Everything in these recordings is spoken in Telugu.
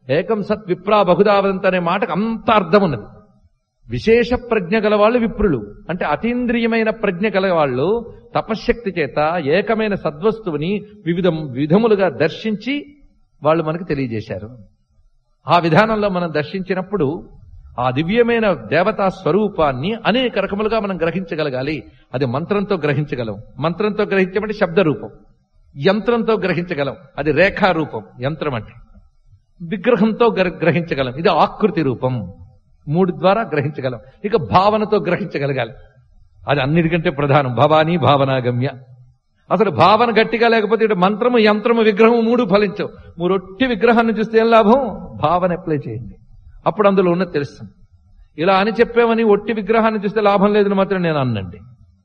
ఏకం సత్ విప్రా బహుదావదంత అనే మాటకు అంత అర్థం ఉన్నది విశేష ప్రజ్ఞ గలవాళ్ళు విప్రులు అంటే అతీంద్రియమైన ప్రజ్ఞ గలవాళ్ళు తపశ్శక్తి చేత ఏకమైన సద్వస్తువుని వివిధ విధములుగా దర్శించి వాళ్ళు మనకు తెలియజేశారు ఆ విధానంలో మనం దర్శించినప్పుడు ఆ దివ్యమైన దేవతా స్వరూపాన్ని అనేక రకములుగా మనం గ్రహించగలగాలి అది మంత్రంతో గ్రహించగలం మంత్రంతో గ్రహించమంటే శబ్ద రూపం యంత్రంతో గ్రహించగలం అది రేఖారూపం యంత్రం అంటే విగ్రహంతో గ్ర- గ్రహించగలం ఇది ఆకృతి రూపం మూడు ద్వారా గ్రహించగలం ఇక భావనతో గ్రహించగలగాలి అది అన్నిటికంటే ప్రధానం భవానీ భావనాగమ్య అసలు భావన గట్టిగా లేకపోతే ఇటు మంత్రము యంత్రము విగ్రహము మూడు ఫలించవు మూడు ఒట్టి విగ్రహాన్ని చూస్తే ఏం లాభం భావన అప్లై చేయండి అప్పుడు అందులో ఉన్నది తెలుస్తుంది ఇలా అని చెప్పామని ఒట్టి విగ్రహాన్ని చూస్తే లాభం లేదని మాత్రం నేను అన్నండి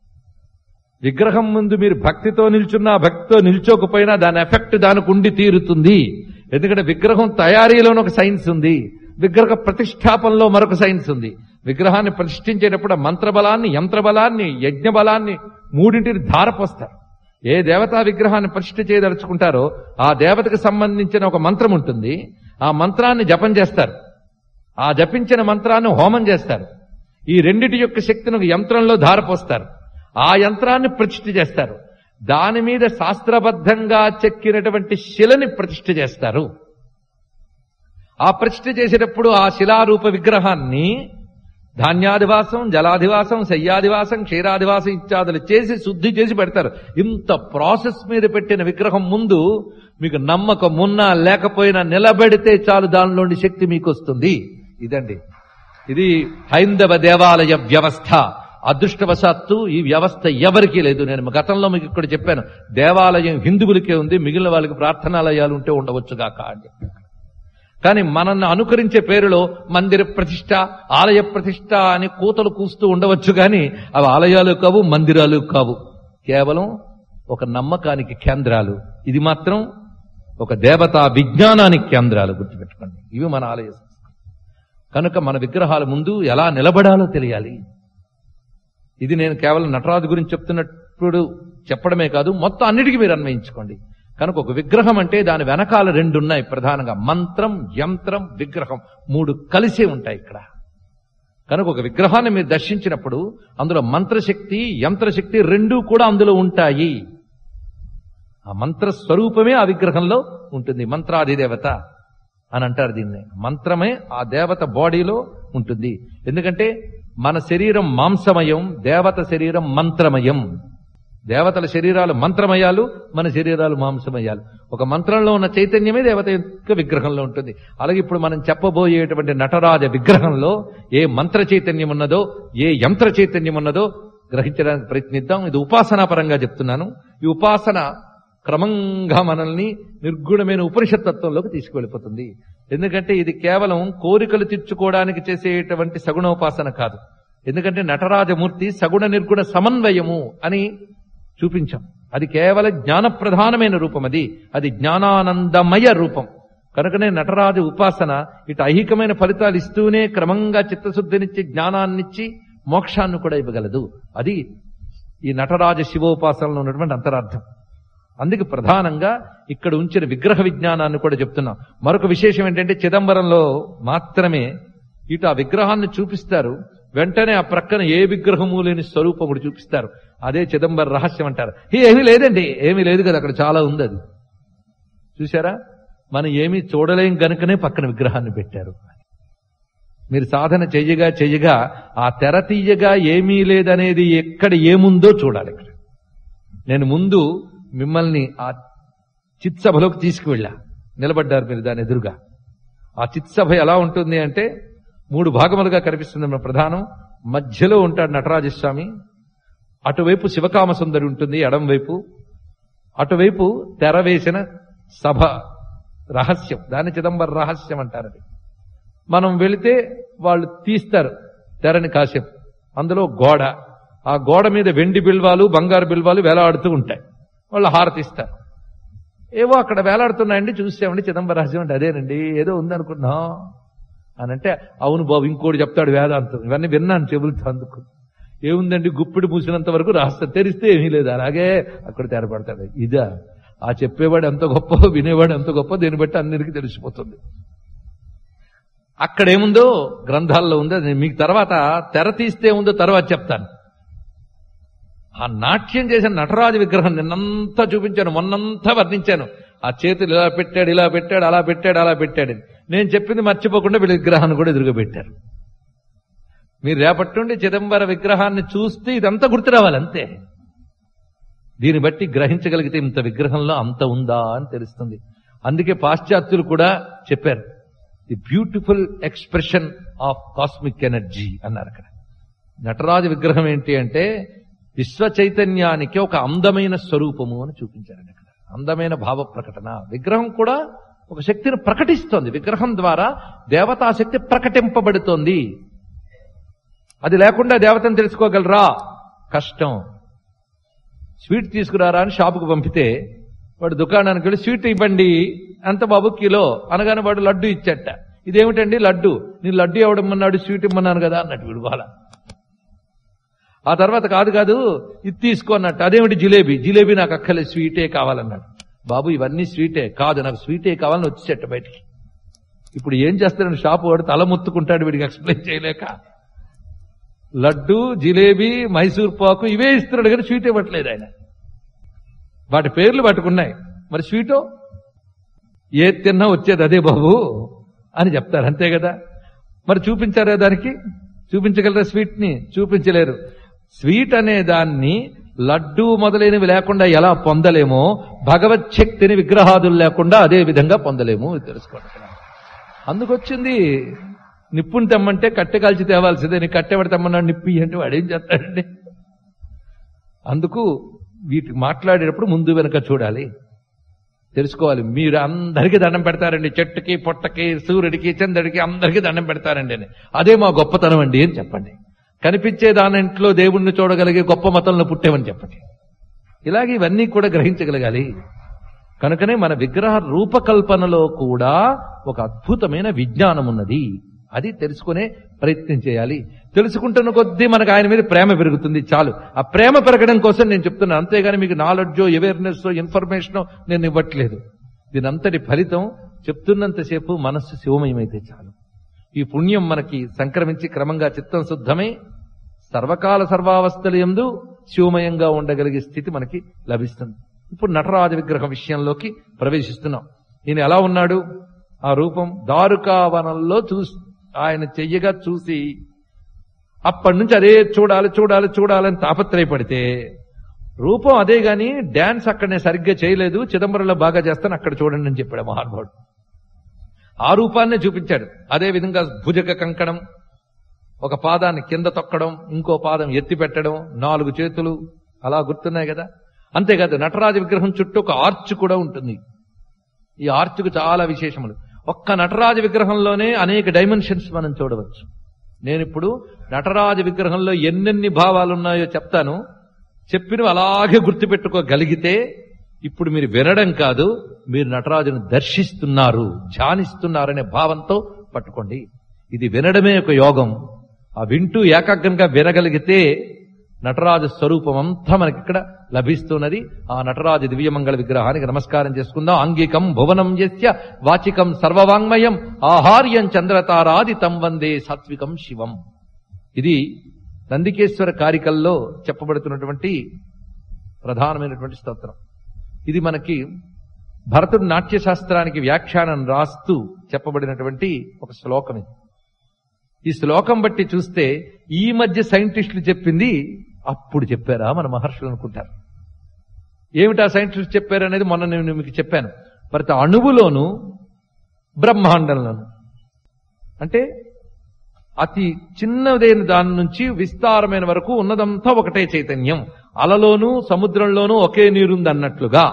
విగ్రహం ముందు మీరు భక్తితో నిల్చున్నా భక్తితో నిల్చోకపోయినా దాని ఎఫెక్ట్ దానికి ఉండి తీరుతుంది ఎందుకంటే విగ్రహం తయారీలోనే ఒక సైన్స్ ఉంది విగ్రహ ప్రతిష్టాపనలో మరొక సైన్స్ ఉంది విగ్రహాన్ని ప్రతిష్ఠించేటప్పుడు ఆ మంత్రబలాన్ని యంత్రబలాన్ని యజ్ఞ బలాన్ని మూడింటిని ధారపోస్తారు ఏ దేవతా విగ్రహాన్ని ప్రతిష్ఠ చేయదలుచుకుంటారో ఆ దేవతకు సంబంధించిన ఒక మంత్రం ఉంటుంది ఆ మంత్రాన్ని జపం చేస్తారు ఆ జపించిన మంత్రాన్ని హోమం చేస్తారు ఈ రెండిటి యొక్క శక్తిని ఒక యంత్రంలో ధారపోస్తారు ఆ యంత్రాన్ని ప్రతిష్ఠ చేస్తారు దాని మీద శాస్త్రబద్ధంగా చెక్కినటువంటి శిలని ప్రతిష్ఠ చేస్తారు ఆ ప్రతిష్ఠ చేసేటప్పుడు ఆ శిలారూప విగ్రహాన్ని ధాన్యాదివాసం జలాదివాసం శయ్యాదివాసం క్షీరాదివాసం ఇత్యాదులు చేసి శుద్ధి చేసి పెడతారు ఇంత ప్రాసెస్ మీద పెట్టిన విగ్రహం ముందు మీకు నమ్మకం ఉన్నా లేకపోయినా నిలబెడితే చాలు దానిలోని శక్తి మీకు వస్తుంది ఇదండి ఇది హైందవ దేవాలయ వ్యవస్థ అదృష్టవశాత్తు ఈ వ్యవస్థ ఎవరికీ లేదు నేను గతంలో మీకు ఇక్కడ చెప్పాను దేవాలయం హిందువులకే ఉంది మిగిలిన వాళ్ళకి ప్రార్థనాలయాలు ఉంటే ఉండవచ్చుగాక అని చెప్పాను. కానీ మనల్ని అనుకరించే పేరులో మందిర ప్రతిష్ట ఆలయ ప్రతిష్ట అని కూతలు కూస్తూ ఉండవచ్చు కానీ అవి ఆలయాలు కావు మందిరాలు కావు కేవలం ఒక నమ్మకానికి కేంద్రాలు ఇది మాత్రం ఒక దేవతా విజ్ఞానానికి కేంద్రాలు గుర్తుపెట్టుకోండి ఇవి మన ఆలయ సంస్కృతి. కనుక మన విగ్రహాల ముందు ఎలా నిలబడాలో తెలియాలి ఇది నేను కేవలం నటరాజు గురించి చెప్తున్నప్పుడు చెప్పడమే కాదు మొత్తం అన్నిటికీ మీరు అన్వయించుకోండి కనుక ఒక విగ్రహం అంటే దాని వెనకాల రెండు ఉన్నాయి ప్రధానంగా మంత్రం యంత్రం విగ్రహం మూడు కలిసే ఉంటాయి ఇక్కడ కనుక ఒక విగ్రహాన్ని మీరు దర్శించినప్పుడు అందులో మంత్రశక్తి యంత్రశక్తి రెండూ కూడా అందులో ఉంటాయి ఆ మంత్ర స్వరూపమే ఆ విగ్రహంలో ఉంటుంది మంత్రాధిదేవత అని అంటారు దీన్ని మంత్రమే ఆ దేవత బాడీలో ఉంటుంది ఎందుకంటే మన శరీరం మాంసమయం దేవత శరీరం మంత్రమయం దేవతల శరీరాలు మంత్రమయాలు మన శరీరాలు మాంసమయాలు ఒక మంత్రంలో ఉన్న చైతన్యమే దేవత యొక్క విగ్రహంలో ఉంటుంది అలాగే ఇప్పుడు మనం చెప్పబోయేటువంటి నటరాజ విగ్రహంలో ఏ మంత్ర చైతన్యం ఉన్నదో ఏ యంత్ర చైతన్యం ఉన్నదో గ్రహించడానికి ప్రయత్నిద్దాం ఇది ఉపాసనా పరంగా చెప్తున్నాను ఈ ఉపాసన క్రమంగా మనల్ని నిర్గుణమైన ఉపనిషత్తత్వంలోకి తీసుకువెళ్ళిపోతుంది ఎందుకంటే ఇది కేవలం కోరికలు తీర్చుకోవడానికి చేసేటువంటి సగుణోపాసన కాదు ఎందుకంటే నటరాజమూర్తి సగుణ నిర్గుణ సమన్వయము అని చూపించాం అది కేవల జ్ఞాన ప్రధానమైన రూపం అది అది జ్ఞానానందమయ రూపం కనుకనే నటరాజు ఉపాసన ఇటు ఐహికమైన ఫలితాలు ఇస్తూనే క్రమంగా చిత్తశుద్ధినిచ్చి జ్ఞానాన్నిచ్చి మోక్షాన్ని కూడా ఇవ్వగలదు అది ఈ నటరాజ శివోపాసనలో ఉన్నటువంటి అంతరార్థం అందుకే ప్రధానంగా ఇక్కడ ఉంచిన విగ్రహ విజ్ఞానాన్ని కూడా చెప్తున్నాం మరొక విశేషం ఏంటంటే చిదంబరంలో మాత్రమే ఇటు ఆ విగ్రహాన్ని చూపిస్తారు వెంటనే ఆ ప్రక్కన ఏ విగ్రహము లేని స్వరూపముడు చూపిస్తారు అదే చిదంబర రహస్యం అంటారు "హే, ఏమీ లేదండి ఏమీ లేదు కదా అక్కడ చాలా ఉంది అది చూసారా మనం ఏమీ చూడలేం గనుకనే పక్కన విగ్రహాన్ని పెట్టారు మీరు సాధన చెయ్యగా చెయ్యగా ఆ తెర తీయగా ఏమీ లేదనేది ఎక్కడ ఏముందో చూడాలి ఇక్కడ నేను ముందు మిమ్మల్ని ఆ చిత్సభలోకి తీసుకువెళ్ళా నిలబడ్డారు మీరు దాని ఎదురుగా ఆ చిత్సభ ఎలా ఉంటుంది అంటే మూడు భాగములుగా కనిపిస్తుంది మన ప్రధానం మధ్యలో ఉంటాడు నటరాజస్వామి అటువైపు శివకామ సుందరి ఉంటుంది ఎడం వైపు అటువైపు తెర వేసిన సభ రహస్యం దాన్ని చిదంబర రహస్యం అంటారు అది మనం వెళితే వాళ్ళు తీస్తారు తెరని కాసేపు అందులో గోడ ఆ గోడ మీద వెండి బిల్వాలు బంగారు బిల్వాలు వేలాడుతూ ఉంటాయి వాళ్ళు హారతిస్తారు ఏవో అక్కడ వేలాడుతున్నాయండి చూసామండి చిదంబర రహస్యం అంటే అదేనండి ఏదో ఉందనుకున్నాం అని అంటే అవును బాబు ఇంకోటి చెప్తాడు వేదాంతం ఇవన్నీ విన్నాను చెబులుతో అందుకు ఏముందండి గుప్పిడి మూసినంత వరకు రహస్యం తెరిస్తే ఏమీ లేదు అలాగే అక్కడ తెరపడతాడు ఇదా ఆ చెప్పేవాడు ఎంత గొప్ప వినేవాడు ఎంత గొప్ప దీన్ని బట్టి అందరికీ తెలిసిపోతుంది అక్కడేముందో గ్రంథాల్లో ఉందో అది మీకు తర్వాత తెర తీస్తే ఉందో తర్వాత చెప్తాను ఆ నాట్యం చేసిన నటరాజు విగ్రహం నిన్నంతా చూపించాను మొన్నంతా వర్ణించాను ఆ చేతులు ఇలా పెట్టాడు ఇలా పెట్టాడు అలా పెట్టాడు అలా పెట్టాడు అని. నేను చెప్పింది మర్చిపోకుండా వీళ్ళ విగ్రహాన్ని కూడా ఎదురుగా పెట్టారు మీరు రేపటి నుండి చిదంబర విగ్రహాన్ని చూస్తే ఇదంతా గుర్తు రావాలి అంతే దీన్ని బట్టి గ్రహించగలిగితే ఇంత విగ్రహంలో అంత ఉందా అని తెలుస్తుంది అందుకే పాశ్చాత్యులు కూడా చెప్పారు the beautiful expression of cosmic energy అన్నారు అక్కడ నటరాజు విగ్రహం ఏంటి అంటే విశ్వ చైతన్యానికి ఒక అందమైన స్వరూపము అని చూపించారండి అక్కడ అందమైన భావ ప్రకటన విగ్రహం కూడా ఒక శక్తిని ప్రకటిస్తోంది విగ్రహం ద్వారా దేవతాశక్తి ప్రకటింపబడుతోంది అది లేకుండా దేవతను తెలుసుకోగలరా కష్టం స్వీట్ తీసుకురారా అని షాపుకు పంపితే వాడు దుకాణానికి వెళ్ళి స్వీట్ ఇవ్వండి అంత బాబు కిలో అనగానే వాడు లడ్డు ఇచ్చట ఇదేమిటండి లడ్డు నేను లడ్డు ఇవ్వడమన్నాడు స్వీట్ ఇమ్మన్నాను కదా అన్నట్టు వీడు వాళ్ళ ఆ తర్వాత కాదు కాదు ఇది తీసుకో అన్నట్టు అదేమిటి జిలేబీ జిలేబీ నాకు అక్కలే స్వీటే కావాలన్నాడు బాబు ఇవన్నీ స్వీటే కాదు నాకు స్వీటే కావాలని వచ్చేట బయటికి ఇప్పుడు ఏం చేస్తాడు షాపు వాడు తల ముత్తుకుంటాడు వీడికి ఎక్స్ప్లెయిన్ చేయలేక లడ్డు జిలేబీ మైసూర్ పాకు ఇవే ఇస్తున్నాడు కానీ స్వీట్ ఇవ్వట్లేదు ఆయన వాటి పేర్లు పట్టుకున్నాయి మరి స్వీటో ఏ తిన్నా వచ్చేది అదే బాబు అని చెప్తారు అంతే కదా మరి చూపించారా దానికి చూపించగలరా స్వీట్ ని చూపించలేరు స్వీట్ అనే దాన్ని లడ్డు మొదలైనవి లేకుండా ఎలా పొందలేమో భగవత్ శక్తిని విగ్రహాదులు లేకుండా అదే విధంగా పొందలేము ఇది తెలుసుకోండి అందుకొచ్చింది నిప్పుని తెమ్మంటే కట్టె కాల్చి తేవాల్సిందే నీ కట్టెవడి తెమ్మన్నాడు నిప్పి అంటే వాడేం చేస్తాడండి అందుకు వీటికి మాట్లాడేటప్పుడు ముందు వెనక చూడాలి తెలుసుకోవాలి మీరు అందరికీ దండం పెడతారండి చెట్టుకి పొట్టకి సూర్యుడికి చంద్రుడికి అందరికీ దండం పెడతారండి అని అదే మా గొప్పతనం అండి అని చెప్పండి కనిపించే దానింట్లో దేవుణ్ణి చూడగలిగే గొప్ప మతంలో పుట్టేమని చెప్పండి ఇలాగే ఇవన్నీ కూడా గ్రహించగలగాలి కనుకనే మన విగ్రహ రూపకల్పనలో కూడా ఒక అద్భుతమైన విజ్ఞానం ఉన్నది అది తెలుసుకునే ప్రయత్నం చేయాలి తెలుసుకుంటున్న కొద్దీ మనకు ఆయన మీద ప్రేమ పెరుగుతుంది చాలు ఆ ప్రేమ పెరగడం కోసం నేను చెప్తున్నాను అంతేగాని మీకు నాలెడ్జో అవేర్నెస్ ఇన్ఫర్మేషన్ నేను ఇవ్వట్లేదు దీనంతటి ఫలితం చెప్తున్నంతసేపు మనస్సు శివమయమైతే చాలు ఈ పుణ్యం మనకి సంక్రమించి క్రమంగా చిత్తం శుద్ధమై సర్వకాల సర్వావస్థల ఎందు శివమయంగా ఉండగలిగే స్థితి మనకి లభిస్తుంది ఇప్పుడు నటరాజ విగ్రహం విషయంలోకి ప్రవేశిస్తున్నాం ఈయన ఎలా ఉన్నాడు ఆ రూపం దారుకావనంలో చూసి ఆయన చెయ్యగా చూసి అప్పటి నుంచి అదే చూడాలి చూడాలి చూడాలని తాపత్రయపడితే రూపం అదే గాని డాన్స్ అక్కడ నేను సరిగ్గా చేయలేదు చిదంబరంలో బాగా చేస్తాను అక్కడ చూడండి అని చెప్పాడు మహానుభావుడు ఆ రూపాన్నే చూపించాడు అదే విధంగా భుజక కంకణం ఒక పాదాన్ని కింద తొక్కడం ఇంకో పాదం ఎత్తి పెట్టడం నాలుగు చేతులు అలా గుర్తున్నాయి కదా అంతేకాదు నటరాజ విగ్రహం చుట్టూ ఒక ఆర్చ్ కూడా ఉంటుంది ఈ ఆర్చ్కు చాలా విశేషములు ఒక్క నటరాజ విగ్రహంలోనే అనేక డైమెన్షన్స్ మనం చూడవచ్చు నేను ఇప్పుడు నటరాజ విగ్రహంలో ఎన్నెన్ని భావాలు ఉన్నాయో చెప్తాను చెప్పినవి అలాగే గుర్తుపెట్టుకోగలిగితే ఇప్పుడు మీరు వినడం కాదు మీరు నటరాజును దర్శిస్తున్నారు ధ్యానిస్తున్నారనే భావంతో పట్టుకోండి ఇది వినడమే ఒక యోగం ఆ వింటూ ఏకాగ్రంగా వినగలిగితే నటరాజు స్వరూపం అంతా మనకి ఇక్కడ లభిస్తున్నది ఆ నటరాజు దివ్యమంగళ విగ్రహానికి నమస్కారం చేసుకుందాం ఆంగికం భువనం యస్య వాచికం సర్వవాంగ్మయం ఆహార్యం చంద్రతారాది తం వందే సాత్వికం శివం ఇది నందికేశ్వర కారికల్లో చెప్పబడుతున్నటువంటి ప్రధానమైనటువంటి స్తోత్రం ఇది మనకి భరతుడు నాట్యశాస్త్రానికి వ్యాఖ్యానం రాస్తూ చెప్పబడినటువంటి ఒక శ్లోకం ఇది ఈ శ్లోకం బట్టి చూస్తే ఈ మధ్య సైంటిస్టులు చెప్పింది అప్పుడు చెప్పారా మన మహర్షులు అనుకుంటారు ఏమిటా సైంటిస్టులు చెప్పారు అనేది మొన్న నేను మీకు చెప్పాను ప్రతి అణువులోను బ్రహ్మాండంలోను అంటే అతి చిన్నదైన దాని నుంచి విస్తారమైన వరకు ఉన్నదంతా ఒకటే చైతన్యం అలలోనూ సముద్రంలోనూ ఒకే నీరుంది అన్నట్లుగా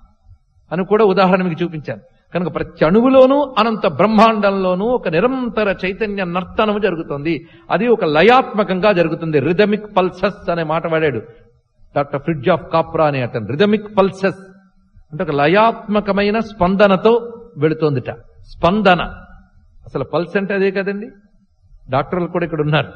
అని కూడా ఉదాహరణ మీకు చూపించాను కనుక ప్రతి అణువులోనూ అనంత బ్రహ్మాండంలోనూ ఒక నిరంతర చైతన్య నర్తనము జరుగుతుంది అది ఒక లయాత్మకంగా జరుగుతుంది రిథమిక్ పల్సస్ అనే మాట వాడాడు డాక్టర్ ఫ్రిడ్జ్ ఆఫ్ కాప్రా అనే అతను రిథమిక్ పల్సస్ అంటే ఒక లయాత్మకమైన స్పందనతో వెళుతోందిట స్పందన అసలు పల్స్ అంటే అదే కదండి డాక్టర్లు కూడా ఇక్కడ ఉన్నారు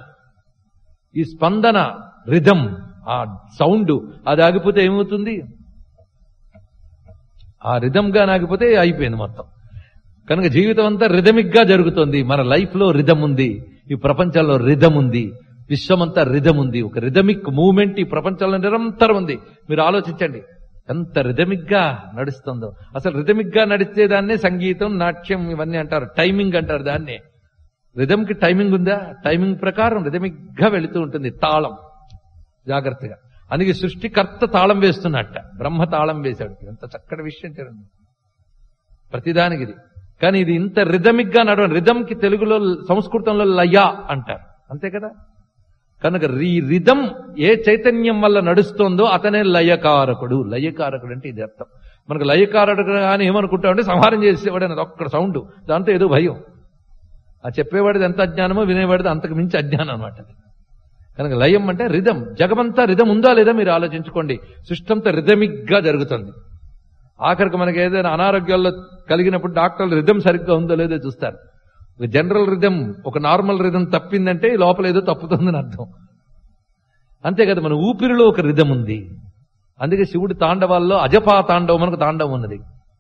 ఈ స్పందన రిథం ఆ సౌండ్ అది ఆగిపోతే ఏమవుతుంది ఆ రిధంగా నాగిపోతే అయిపోయింది మొత్తం కనుక జీవితం అంతా రిథమిక్ గా జరుగుతుంది మన లైఫ్ లో రిధం ఉంది ఈ ప్రపంచంలో రిధం ఉంది విశ్వమంతా రిధం ఉంది ఒక రిథమిక్ మూవ్మెంట్ ఈ ప్రపంచంలో నిరంతరం ఉంది మీరు ఆలోచించండి ఎంత రిథమిక్ గా నడుస్తుందో అసలు రిథమిక్ గా నడిచేదాన్నే సంగీతం నాట్యం ఇవన్నీ అంటారు టైమింగ్ అంటారు దాన్నే రిథమ్ కి టైమింగ్ ఉందా టైమింగ్ ప్రకారం రిథమిక్ గా వెళుతూ ఉంటుంది తాళం జాగ్రత్తగా అందుకే సృష్టికర్త తాళం వేస్తున్నట్ట బ్రహ్మ తాళం వేశాడు ఎంత చక్కటి విషయం చూడండి ప్రతిదానికి ఇది కానీ ఇది ఇంత రిథమిక్ గా నడవ రిథమ్ కి తెలుగులో సంస్కృతంలో లయ అంటారు అంతే కదా కనుక ఈ రిధం ఏ చైతన్యం వల్ల నడుస్తోందో అతనే లయకారకుడు లయకారకుడు అంటే ఇది అర్థం మనకు లయకారకుడు అని ఏమనుకుంటామంటే సంహారం చేసేవాడు అనేది ఒక్కడ సౌండ్ దాంతో ఏదో భయం ఆ చెప్పేవాడిది ఎంత అజ్ఞానమో వినేవాడిది అంతకు మించి అజ్ఞానం అనమాట అది కనుక లయం అంటే రిధం జగమంతా రిధం ఉందా లేదా మీరు ఆలోచించుకోండి సిస్టంతో రిథమిక్ గా జరుగుతుంది ఆఖరికి మనకి ఏదైనా అనారోగ్యాల్లో కలిగినప్పుడు డాక్టర్లు రిధం సరిగ్గా ఉందో లేదో చూస్తారు ఒక జనరల్ రిధం ఒక నార్మల్ రిధం తప్పిందంటే ఈ లోపల ఏదో తప్పుతుందని అర్థం అంతే కదా మన ఊపిరిలో ఒక రిధం ఉంది అందుకే శివుడి తాండవాల్లో అజపా తాండవం మనకు తాండవం ఉన్నది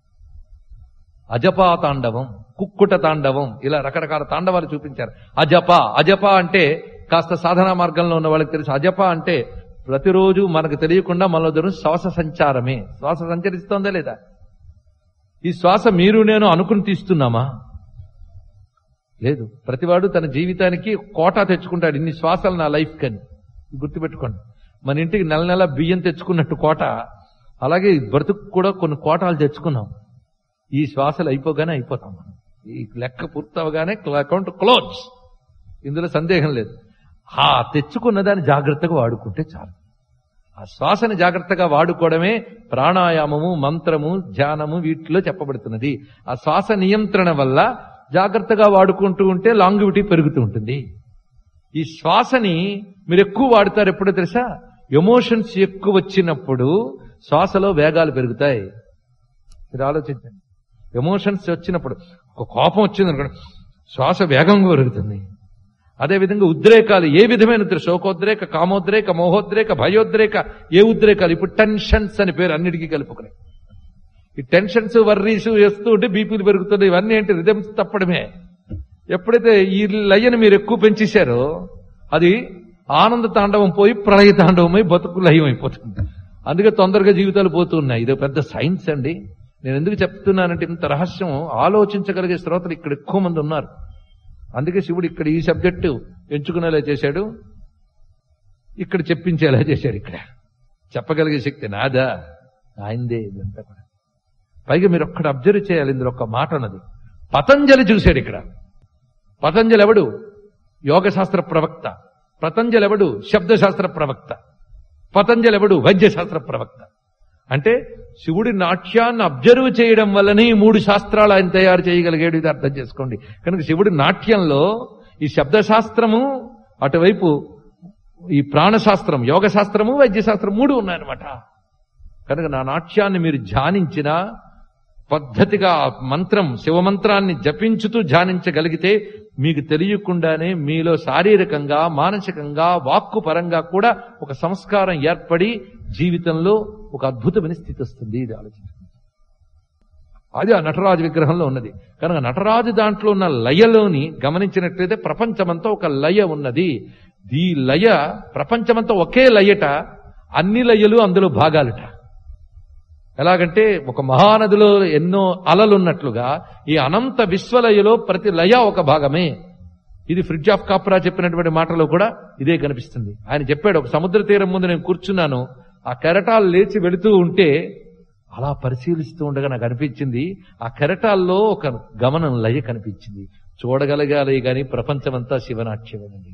అజపా తాండవం కుక్కుట తాండవం ఇలా రకరకాల తాండవాలు చూపించారు అజప అజప అంటే కాస్త సాధనా మార్గంలో ఉన్న వాళ్ళకి తెలుసు అజప అంటే ప్రతిరోజు మనకు తెలియకుండా మనలో జరుగుతున్న శ్వాస సంచారమే శ్వాస సంచరిస్తోందా లేదా ఈ శ్వాస మీరు నేను అనుకుని తీస్తున్నామా లేదు ప్రతివాడు తన జీవితానికి కోటా తెచ్చుకుంటాడు ఇన్ని శ్వాసలు నా లైఫ్ కని గుర్తుపెట్టుకోండి మన ఇంటికి నెల నెల బియ్యం తెచ్చుకున్నట్టు కోట అలాగే ఈ బ్రతుకు కూడా కొన్ని కోటాలు తెచ్చుకున్నాం ఈ శ్వాసలు అయిపోగానే అయిపోతాం మనం ఈ లెక్క పూర్తవగానే అకౌంట్ క్లోజ్ ఇందులో సందేహం లేదు ఆ తెచ్చుకున్న దాన్ని జాగ్రత్తగా వాడుకుంటే చాలు ఆ శ్వాసని జాగ్రత్తగా వాడుకోవడమే ప్రాణాయామము మంత్రము ధ్యానము వీటిలో చెప్పబడుతున్నది ఆ శ్వాస నియంత్రణ వల్ల జాగ్రత్తగా వాడుకుంటూ ఉంటే లాంగివిటీ పెరుగుతూ ఉంటుంది ఈ శ్వాసని మీరు ఎక్కువ వాడతారు ఎప్పుడో తెలుసా ఎమోషన్స్ ఎక్కువ వచ్చినప్పుడు శ్వాసలో వేగాలు పెరుగుతాయి మీరు ఆలోచించండి ఎమోషన్స్ వచ్చినప్పుడు ఒక కోపం వచ్చింది అనుకోండి శ్వాస వేగంగా పెరుగుతుంది అదేవిధంగా ఉద్రేకాలు ఏ విధమైన ఉద్రేక శోకోద్రేక కామోద్రేక మోహోద్రేక భయోద్రేక ఏ ఉద్రేకాలు ఇప్పుడు టెన్షన్స్ అని పేరు అన్నిటికీ కలుపుకుని ఈ టెన్షన్స్ వర్రీస్ వేస్తూ ఉంటే బీపీలు పెరుగుతుంది ఇవన్నీ ఏంటి రిధమ్స్ తప్పడమే ఎప్పుడైతే ఈ లయను మీరు ఎక్కువ పెంచేశారో అది ఆనంద తాండవం పోయి ప్రళయ తాండవమై బతుకు లయం అయిపోతుంది అందుకే తొందరగా జీవితాలు పోతున్నాయి ఇది పెద్ద సైన్స్ అండి నేను ఎందుకు చెప్తున్నానంటే ఇంత రహస్యం ఆలోచించగలిగే శ్రోతలు ఇక్కడ ఎక్కువ మంది ఉన్నారు అందుకే శివుడు ఇక్కడ ఈ సబ్జెక్టు ఎంచుకునేలా చేశాడు ఇక్కడ చెప్పించేలా చేశాడు ఇక్కడ చెప్పగలిగే శక్తి నాదా ఆయనదే ఇదంతా కూడా పైగా మీరు ఒక్కడ అబ్జర్వ్ చేయాలి ఇందులో ఒక మాట ఉన్నది పతంజలి చూశాడు ఇక్కడ పతంజలి ఎవడు యోగశాస్త్ర ప్రవక్త పతంజలి ఎవడు శబ్దశాస్త్ర ప్రవక్త పతంజలి ఎవడు వైద్యశాస్త్ర ప్రవక్త అంటే శివుడి నాట్యాన్ని అబ్జర్వ్ చేయడం వల్లనే ఈ మూడు శాస్త్రాలు ఆయన తయారు చేయగలిగాడు ఇది అర్థం చేసుకోండి కనుక శివుడి నాట్యంలో ఈ శబ్దశాస్త్రము అటువైపు ఈ ప్రాణశాస్త్రం యోగశాస్త్రము వైద్యశాస్త్రం మూడు ఉన్నాయన్నమాట కనుక నా నాట్యాన్ని మీరు ధ్యానించిన పద్ధతిగా ఆ మంత్రం శివమంత్రాన్ని జపించుతూ ధ్యానించగలిగితే మీకు తెలియకుండానే మీలో శారీరకంగా మానసికంగా వాక్కు పరంగా కూడా ఒక సంస్కారం ఏర్పడి జీవితంలో ఒక అద్భుతమైన స్థితి వస్తుంది ఇది ఆలోచించండి అది ఆ నటరాజు విగ్రహంలో ఉన్నది కనుక నటరాజు దాంట్లో ఉన్న లయలోని గమనించినట్లయితే ప్రపంచమంతా ఒక లయ ఉన్నది ఈ లయ ప్రపంచమంతా ఒకే లయట అన్ని లయలు అందులో భాగాలుట ఎలాగంటే ఒక మహానదిలో ఎన్నో అలలున్నట్లుగా ఈ అనంత విశ్వలయలో ప్రతి లయ ఒక భాగమే ఇది ఫ్రిడ్జ్ ఆఫ్ కాప్రా చెప్పినటువంటి మాటలో కూడా ఇదే కనిపిస్తుంది ఆయన చెప్పాడు ఒక సముద్ర తీరం ముందు నేను కూర్చున్నాను ఆ కెరటాలు లేచి వెళుతూ ఉంటే అలా పరిశీలిస్తూ ఉండగా నాకు అనిపించింది ఆ కెరటాల్లో ఒక గమనం లయ కనిపించింది చూడగలగాలి గాని ప్రపంచమంతా శివనాట్యమేనండి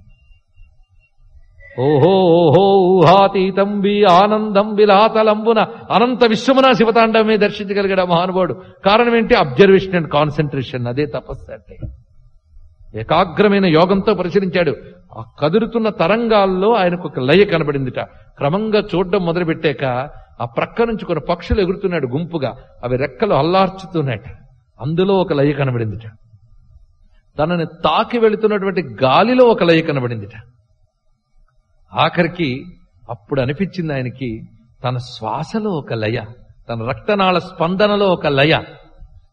ఓహో ఓహో ఊహాతీతం వి ఆనందం విలాతలంబున అనంత విశ్వమున శివతాండవమే దర్శించగలిగాడు ఆ మహానుభావుడు కారణం ఏంటి అబ్జర్వేషన్ అండ్ కాన్సన్ట్రేషన్ అదే తపస్సు అంటే ఏకాగ్రమైన యోగంతో పరిశీలించాడు ఆ కదురుతున్న తరంగాల్లో ఆయనకు ఒక లయ కనబడిందిట క్రమంగా చూడడం మొదలుపెట్టాక ఆ ప్రక్క నుంచి కొన్ని పక్షులు ఎగురుతున్నాడు గుంపుగా అవి రెక్కలు అల్లార్చుతున్నాయట అందులో ఒక లయ కనబడిందిట తనని తాకి వెళుతున్నటువంటి గాలిలో ఒక లయ కనబడిందిట ఆఖరికి అప్పుడు అనిపించింది ఆయనకి తన శ్వాసలో ఒక లయ తన రక్తనాళ స్పందనలో ఒక లయ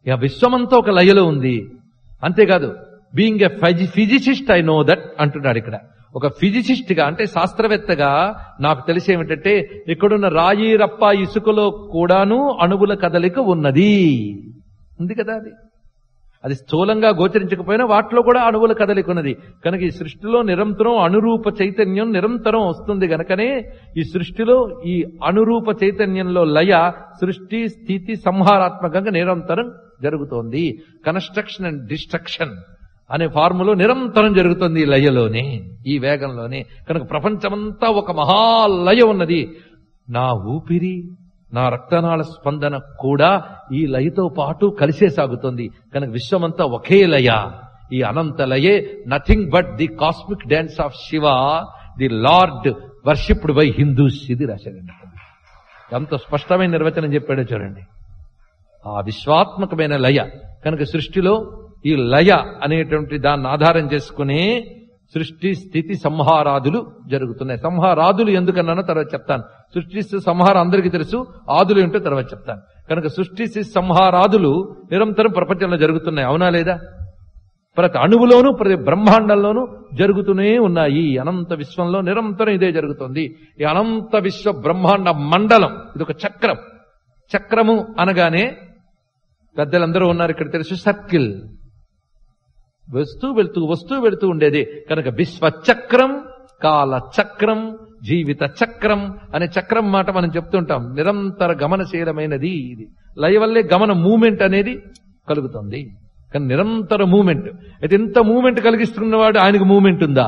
ఇక విశ్వమంతా ఒక లయలో ఉంది అంతేకాదు being a physicist I know that అంటున్నాడు ఇక్కడ ఒక ఫిజిసిస్ట్ గా అంటే శాస్త్రవేత్తగా నాకు తెలిసి ఏమిటంటే ఇక్కడున్న రాయి రప్ప ఇసుకలో కూడాను అణువుల కదలిక ఉన్నది ఉంది కదా అది అది స్థూలంగా గోచరించకపోయినా వాటిలో కూడా అణువుల కదలిక ఉన్నది కనుక ఈ సృష్టిలో నిరంతరం అణురూప చైతన్యం నిరంతరం వస్తుంది గనకనే ఈ సృష్టిలో ఈ అణురూప చైతన్యంలో లయ సృష్టి స్థితి సంహారాత్మకంగా నిరంతరం జరుగుతోంది కన్స్ట్రక్షన్ అండ్ డిస్ట్రక్షన్ అనే ఫార్ములో నిరంతరం జరుగుతుంది ఈ లయలోనే ఈ వేగంలోనే కనుక ప్రపంచమంతా ఒక మహాలయ ఉన్నది నా ఊపిరి నా రక్తనాళ స్పందన కూడా ఈ లయతో పాటు కలిసే సాగుతుంది కనుక విశ్వమంతా ఒకే లయ ఈ అనంత లయే nothing but the cosmic dance of Shiva the lord worshipped by Hindus ఇది రాశాడండి ఎంత స్పష్టమైన నిర్వచనం చెప్పాడో చూడండి ఆ విశ్వాత్మకమైన లయ కనుక సృష్టిలో ఈ లయ అనేటువంటి దాన్ని ఆధారం చేసుకుని సృష్టి స్థితి సంహారాదులు జరుగుతున్నాయి సంహారాదులు ఎందుకన్నానో తర్వాత చెప్తాను సృష్టి స్థితి సంహారం అందరికీ తెలుసు ఆదులు ఏంటో తర్వాత చెప్తాను కనుక సృష్టి స్థితి సంహారాదులు నిరంతరం ప్రపంచంలో జరుగుతున్నాయి అవునా లేదా ప్రతి అణువులోనూ ప్రతి బ్రహ్మాండంలోనూ జరుగుతూనే ఉన్నాయి ఈ అనంత విశ్వంలో నిరంతరం ఇదే జరుగుతుంది ఈ అనంత విశ్వ బ్రహ్మాండ మండలం ఇది ఒక చక్రం చక్రము అనగానే పెద్దలందరూ ఉన్నారు ఇక్కడ తెలుసు సర్కిల్ వస్తూ వెళ్తూ వస్తూ వెళుతూ ఉండేది కనుక విశ్వచక్రం కాల చక్రం జీవిత చక్రం అనే చక్రం మాట మనం చెప్తుంటాం నిరంతర గమనశీలమైనది ఇది లయ వల్లే గమన మూమెంట్ అనేది కలుగుతుంది కానీ నిరంతర మూమెంట్ అయితే ఇంత మూమెంట్ కలిగిస్తున్నవాడు ఆయనకు మూమెంట్ ఉందా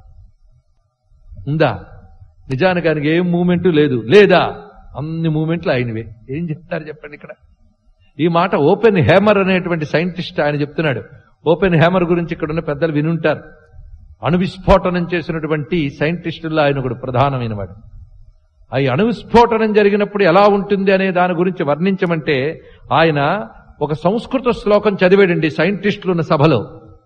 ఉందా నిజానికి ఆయనకి ఏం మూమెంట్ లేదు లేదా అన్ని మూమెంట్లు ఆయనవే ఏం చెప్తారు చెప్పండి ఇక్కడ ఈ మాట ఓపెన్ హ్యామర్ అనేటువంటి సైంటిస్ట్ ఆయన చెప్తున్నాడు ఓపెన్ హ్యామర్ గురించి ఇక్కడ ఉన్న పెద్దలు వినుంటారు అణువిస్ఫోటనం చేసినటువంటి సైంటిస్టుల్లో ఆయన ఒకడు ప్రధానమైన వాడు ఆ అణువిస్ఫోటనం జరిగినప్పుడు ఎలా ఉంటుంది అనే దాని గురించి వర్ణించమంటే ఆయన ఒక సంస్కృత శ్లోకం చదివాడండి సైంటిస్టులు ఉన్న సభలో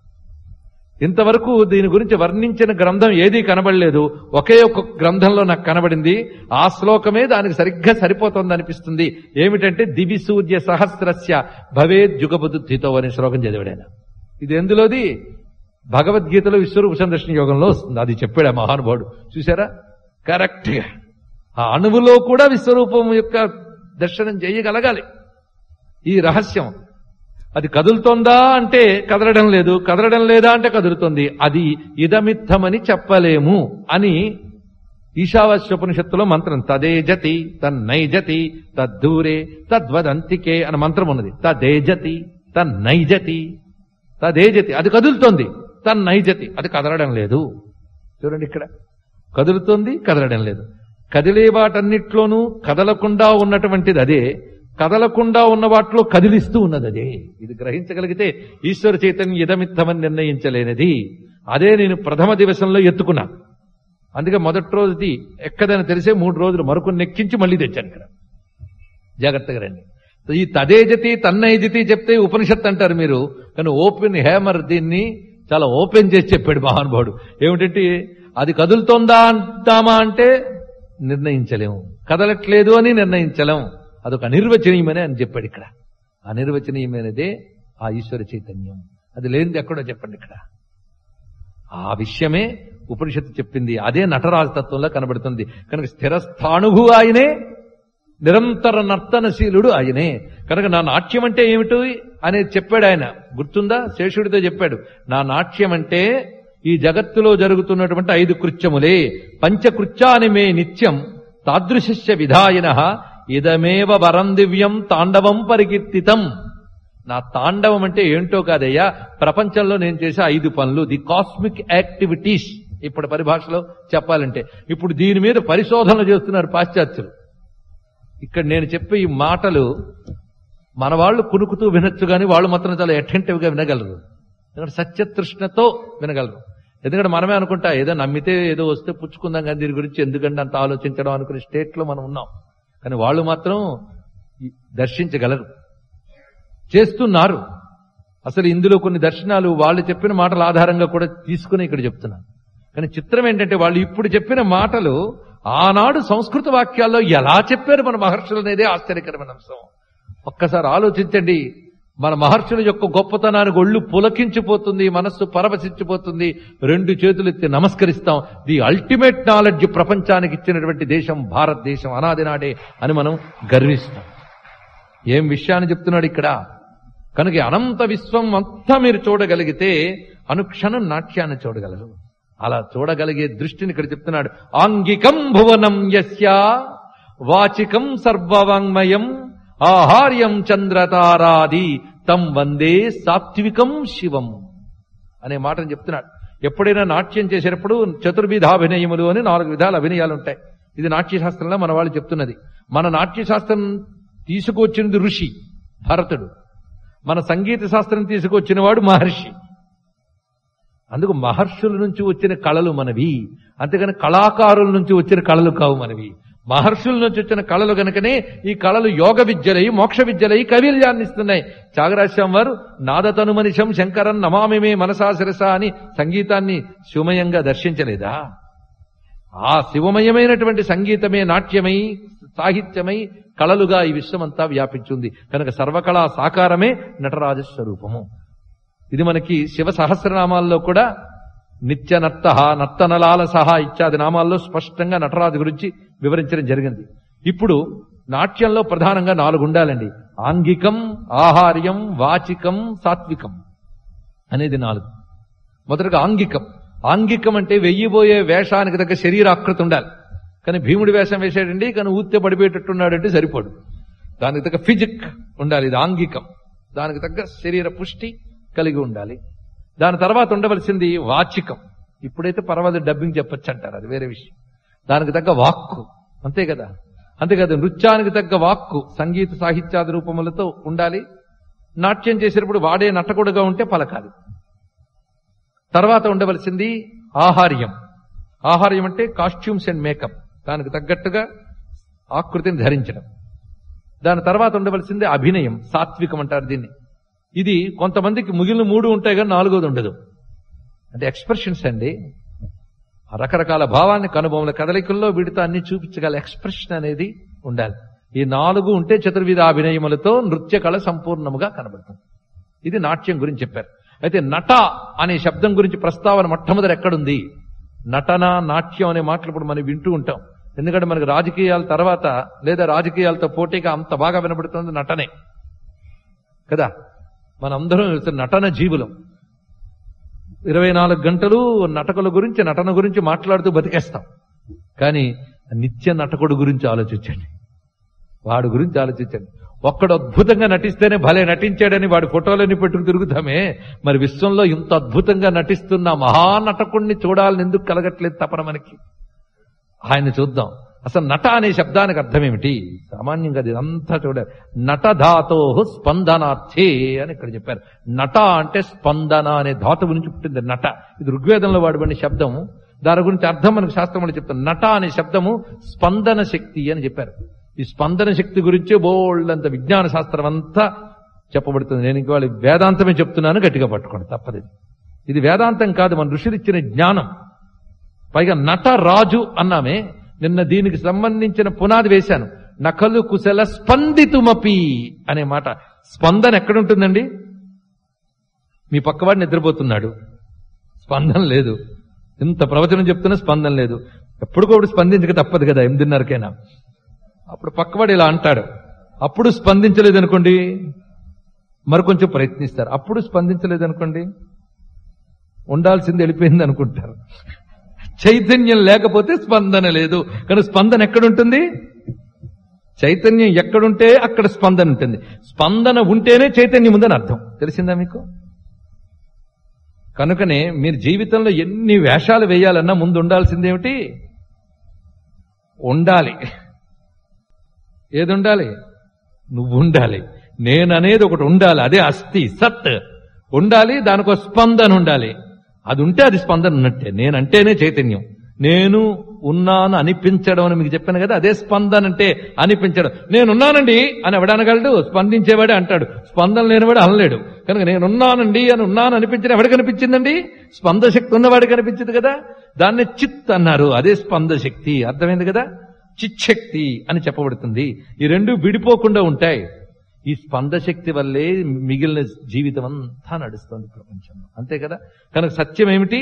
ఇంతవరకు దీని గురించి వర్ణించిన గ్రంథం ఏదీ కనబడలేదు ఒకే ఒక గ్రంథంలో నాకు కనబడింది ఆ శ్లోకమే దానికి సరిగ్గా సరిపోతుంది అనిపిస్తుంది ఏమిటంటే దివి సూర్య సహస్రస్య భవేద్ జుగబుద్ధితో అనే శ్లోకం చదివాడాయన ఇది ఎందులోది భగవద్గీతలో విశ్వరూప సందర్శన యోగంలో వస్తుంది అది చెప్పాడు ఆ మహానుభావుడు చూసారా కరెక్ట్ గా ఆ అణువులో కూడా విశ్వరూపం యొక్క దర్శనం చేయగలగాలి ఈ రహస్యం అది కదులుతోందా అంటే కదలడం లేదు కదలడం లేదా అంటే కదులుతోంది అది ఇదమిత్తమని చెప్పలేము అని ఈశావాస్యోపనిషత్తులో మంత్రం తదేజతి తన్నైజతి తద్దూరే తద్వదంతికే అనే మంత్రం ఉన్నది తదేజతి తన్నైజతి తదేజతి అది కదులుతోంది తన్నైజతి అది కదలడం లేదు చూడండి ఇక్కడ కదులుతోంది కదలడం లేదు కదిలే వాటన్నిట్లోనూ కదలకుండా ఉన్నటువంటిది అదే కదలకుండా ఉన్న వాటిలో కదిలిస్తూ ఉన్నది అదే ఇది గ్రహించగలిగితే ఈశ్వర చైతన్యం ఇదమిత్తమని నిర్ణయించలేనిది అదే నేను ప్రథమ దివసంలో ఎత్తుకున్నా అందుకే మొదటి రోజుది ఎక్కదని తెలిసే మూడు రోజులు మరొకరిని ఎక్కించి మళ్ళీ తెచ్చాను ఇక్కడ జాగ్రత్తగా రండి ఈ తదేజతి తన్నైజతి చెప్తే ఉపనిషత్తు అంటారు మీరు కానీ ఓపెన్ హ్యామర్ దీన్ని చాలా ఓపెన్ చేసి చెప్పాడు మహానుభావుడు ఏమిటంటే అది కదులుతోందా అంటామా అంటే నిర్ణయించలేము కదలట్లేదు అని నిర్ణయించలేము అదొక అనిర్వచనీయమని అని చెప్పాడు ఇక్కడ అనిర్వచనీయమైనదే ఆ ఈశ్వర చైతన్యం అది లేనిది ఎక్కడో చెప్పండి ఇక్కడ ఆ విషయమే ఉపనిషత్తు చెప్పింది అదే నటరాజ తత్వంలో కనబడుతుంది కనుక స్థిరస్థానుభు ఆయనే నిరంతర నర్తనశీలుడు ఆయనే కనుక నా నాట్యం అంటే ఏమిటి అనేది చెప్పాడు ఆయన గుర్తుందా శేషుడితో చెప్పాడు నా నాట్యం అంటే ఈ జగత్తులో జరుగుతున్నటువంటి ఐదు కృత్యములే పంచకృత్యాని మే నిత్యం తాదృశస్య విధాయన ఇదమేవ వరం దివ్యం తాండవం పరికీర్తితం నా తాండవం అంటే ఏంటో కాదయ్యా ప్రపంచంలో నేను చేసే ఐదు పనులు ది కాస్మిక్ యాక్టివిటీస్ ఇప్పుడు పరిభాషలో చెప్పాలంటే ఇప్పుడు దీని మీద పరిశోధనలు చేస్తున్నారు పాశ్చాత్యులు ఇక్కడ నేను చెప్పే ఈ మాటలు మన వాళ్ళు కునుకుతూ వినొచ్చు కానీ వాళ్ళు మాత్రం చాలా అటెంటివ్ గా వినగలరు ఎందుకంటే సత్యతృష్ణతో వినగలరు ఎందుకంటే మనమే అనుకుంటా ఏదో నమ్మితే ఏదో వస్తే పుచ్చుకుందాం కానీ దీని గురించి ఎందుకంటే అంత ఆలోచించడం అనుకునే స్టేట్ లో మనం ఉన్నాం కానీ వాళ్ళు మాత్రం దర్శించగలరు చేస్తున్నారు అసలు ఇందులో కొన్ని దర్శనాలు వాళ్ళు చెప్పిన మాటల ఆధారంగా కూడా తీసుకుని ఇక్కడ చెప్తున్నాను కానీ చిత్రం ఏంటంటే వాళ్ళు ఇప్పుడు చెప్పిన మాటలు ఆనాడు సంస్కృత వాక్యాల్లో ఎలా చెప్పారు మన మహర్షులు అనేదే ఆశ్చర్యకరమైన అంశం ఒక్కసారి ఆలోచించండి మన మహర్షుల యొక్క గొప్పతనానికి ఒళ్ళు పులకించిపోతుంది మనస్సు పరవశించిపోతుంది రెండు చేతులు ఎత్తి నమస్కరిస్తాం ది అల్టిమేట్ నాలెడ్జ్ ప్రపంచానికి ఇచ్చినటువంటి దేశం భారతదేశం అనాది నాడే అని మనం గర్విస్తాం ఏం విషయాన్ని చెప్తున్నాడు ఇక్కడ కనుక ఈ అనంత విశ్వం అంతా మీరు చూడగలిగితే అనుక్షణం నాట్యాన్ని చూడగలరు అలా చూడగలిగే దృష్టిని ఇక్కడ చెప్తున్నాడు ఆంగికం భువనం యస్య వాచికం సర్వవాంగ్మయం ఆహార్యం చంద్రతారాది తం వందే సాత్వికం శివం అనే మాటను చెప్తున్నాడు ఎప్పుడైనా నాట్యం చేసేటప్పుడు చతుర్విధాభినయములు అని నాలుగు విధాల అభినయాలు ఉంటాయి ఇది నాట్యశాస్త్రంలో మన వాళ్ళు చెప్తున్నది మన నాట్యశాస్త్రం తీసుకువచ్చినది ఋషి భరతుడు మన సంగీత శాస్త్రం తీసుకొచ్చిన వాడు మహర్షి అందుకు మహర్షుల నుంచి వచ్చిన కళలు మనవి అంతేగాని కళాకారుల నుంచి వచ్చిన కళలు కావు మనవి మహర్షుల నుంచి వచ్చిన కళలు గనుకనే ఈ కళలు యోగ విద్యలై మోక్ష విద్యలై కవిల్యాన్ని ఇస్తున్నాయి త్యాగరాశ్యం వారు నాదతను మనిషం శంకరన్ నమామిమే మనసా శిరస అని సంగీతాన్ని శివమయంగా దర్శించలేదా ఆ శివమయమైనటువంటి సంగీతమే నాట్యమై సాహిత్యమై కళలుగా ఈ విశ్వమంతా వ్యాపించింది కనుక సర్వకళా సాకారమే నటరాజ స్వరూపము ఇది మనకి శివ సహస్రనామాల్లో కూడా నిత్య నర్త నర్తనలాల సహా ఇత్యాది నామాల్లో స్పష్టంగా నటరాజు గురించి వివరించడం జరిగింది ఇప్పుడు నాట్యంలో ప్రధానంగా నాలుగు ఉండాలండి ఆంగికం ఆహార్యం వాచికం సాత్వికం అనేది నాలుగు మొదటగా ఆంగికం ఆంగికం అంటే వెయ్యిపోయే వేషానికి తగ్గ శరీరాకృతి ఉండాలి కానీ భీముడి వేషం వేసాడండి కానీ ఊత్తే పడిపోయేటట్టున్నాడంటే సరిపోడు దానికి తగ్గ ఫిజిక్ ఉండాలి ఇది ఆంగికం దానికి తగ్గ శరీర పుష్టి కలిగి ఉండాలి దాని తర్వాత ఉండవలసింది వాచికం ఇప్పుడైతే పర్వాలేదు డబ్బింగ్ చెప్పొచ్చు అంటారు అది వేరే విషయం దానికి తగ్గ వాక్కు అంతే కదా అంతే కదా నృత్యానికి తగ్గ వాక్కు సంగీత సాహిత్యాది రూపములతో ఉండాలి నాట్యం చేసేటప్పుడు వాడే నటకుడుగా ఉంటే పలకాలి తర్వాత ఉండవలసింది ఆహార్యం ఆహార్యం అంటే కాస్ట్యూమ్స్ అండ్ మేకప్ దానికి తగ్గట్టుగా ఆకృతిని ధరించడం దాని తర్వాత ఉండవలసింది అభినయం సాత్వికం అంటారు దీన్ని ఇది కొంతమందికి మిగిలిన మూడు ఉంటాయి కానీ నాలుగోది ఉండదు అంటే ఎక్స్ప్రెషన్స్ అండి ఆ రకరకాల భావాన్ని కనుబొమ్మల కదలికల్లో వీటితో అన్ని చూపించగల ఎక్స్ప్రెషన్ అనేది ఉండాలి ఈ నాలుగు ఉంటే చతుర్విధ అభినయములతో నృత్య కళ సంపూర్ణముగా కనబడుతుంది ఇది నాట్యం గురించి చెప్పారు అయితే నట అనే శబ్దం గురించి ప్రస్తావన మొట్టమొదటి ఎక్కడుంది నటన నాట్యం అనే మాటలు ఇప్పుడు మనం వింటూ ఉంటాం ఎందుకంటే మనకు రాజకీయాల తర్వాత లేదా రాజకీయాలతో పోటీగా అంత బాగా వినబడుతుంది నటనే కదా మనందరం నటన జీవులం ఇరవై నాలుగు గంటలు నటకుల గురించి నటన గురించి మాట్లాడుతూ బతికేస్తాం కానీ నిత్య నటకుడు గురించి ఆలోచించండి వాడి గురించి ఆలోచించండి ఒక్కడు అద్భుతంగా నటిస్తేనే భలే నటించాడని వాడి ఫోటోలన్నీ పెట్టుకుని తిరుగుతామే మరి విశ్వంలో ఇంత అద్భుతంగా నటిస్తున్న మహానటకుణ్ణి చూడాలని ఎందుకు కలగట్లేదు తపన మనకి ఆయన చూద్దాం అసలు నట అనే శబ్దానికి అర్థం ఏమిటి సామాన్యంగా అది ఇదంతా చూడాలి నటధాతో స్పందనార్థే అని ఇక్కడ చెప్పారు నట అంటే స్పందన అనే ధాతువు నుంచి పుట్టింది నట ఇది ఋగ్వేదంలో వాడబడిన శబ్దం దాని గురించి అర్థం మనకు శాస్త్రంలో చెప్తాను నట అనే శబ్దము స్పందన శక్తి అని చెప్పారు ఈ స్పందన శక్తి గురించి బోల్డ్ అంత విజ్ఞాన శాస్త్రం అంతా చెప్పబడుతుంది నేను ఇంక వాళ్ళు వేదాంతమే చెప్తున్నాను గట్టిగా పట్టుకోండి తప్పది ఇది వేదాంతం కాదు మన ఋషులు ఇచ్చిన జ్ఞానం పైగా నట రాజు అన్నామే నిన్న దీనికి సంబంధించిన పునాది వేశాను నకలు కుశల స్పందితుమపి అనే మాట స్పందన ఎక్కడుంటుందండి మీ పక్కవాడు నిద్రపోతున్నాడు స్పందన లేదు ఇంత ప్రవచనం చెప్తున్నా స్పందన లేదు ఎప్పటికోప్పుడు స్పందించక తప్పదు కదా ఎనిమిదిన్నరకైనా అప్పుడు పక్కవాడు ఇలా అంటాడు అప్పుడు స్పందించలేదనుకోండి మరి కొంచెం ప్రయత్నిస్తారు అప్పుడు స్పందించలేదనుకోండి ఉండాల్సింది వెళ్ళిపోయింది అనుకుంటారు చైతన్యం లేకపోతే స్పందన లేదు కానీ స్పందన ఎక్కడుంటుంది చైతన్యం ఎక్కడుంటే అక్కడ స్పందన ఉంటుంది స్పందన ఉంటేనే చైతన్యం ఉందని అర్థం తెలిసిందా మీకు కనుకనే మీరు జీవితంలో ఎన్ని వేషాలు వేయాలన్నా ముందు ఉండాల్సిందేమిటి ఉండాలి ఏది ఉండాలి నువ్వు ఉండాలి నేననేది ఒకటి ఉండాలి అదే అస్థి సత్ ఉండాలి దానికో స్పందన ఉండాలి అది ఉంటే అది స్పందన ఉన్నట్టే నేనంటేనే చైతన్యం నేను ఉన్నాను అనిపించడం అని మీకు చెప్పాను కదా అదే స్పందన అంటే అనిపించడం నేనున్నానండి అని ఎవడనగలడు స్పందించేవాడే అంటాడు స్పందన లేనివాడు అనలేడు కనుక నేనున్నానండి అని ఉన్నాను అనిపించిన ఎవడికి కనిపించిందండి స్పంద శక్తి ఉన్నవాడికి కనిపించింది కదా దాన్ని చిత్ అన్నారు అదే స్పంద శక్తి అర్థమైంది కదా చిచ్చక్తి అని చెప్పబడుతుంది ఈ రెండు విడిపోకుండా ఉంటాయి ఈ స్పందశక్తి వల్లే మిగిలిన జీవితం అంతా నడుస్తుంది ప్రపంచంలో అంతే కదా కనుక సత్యం ఏమిటి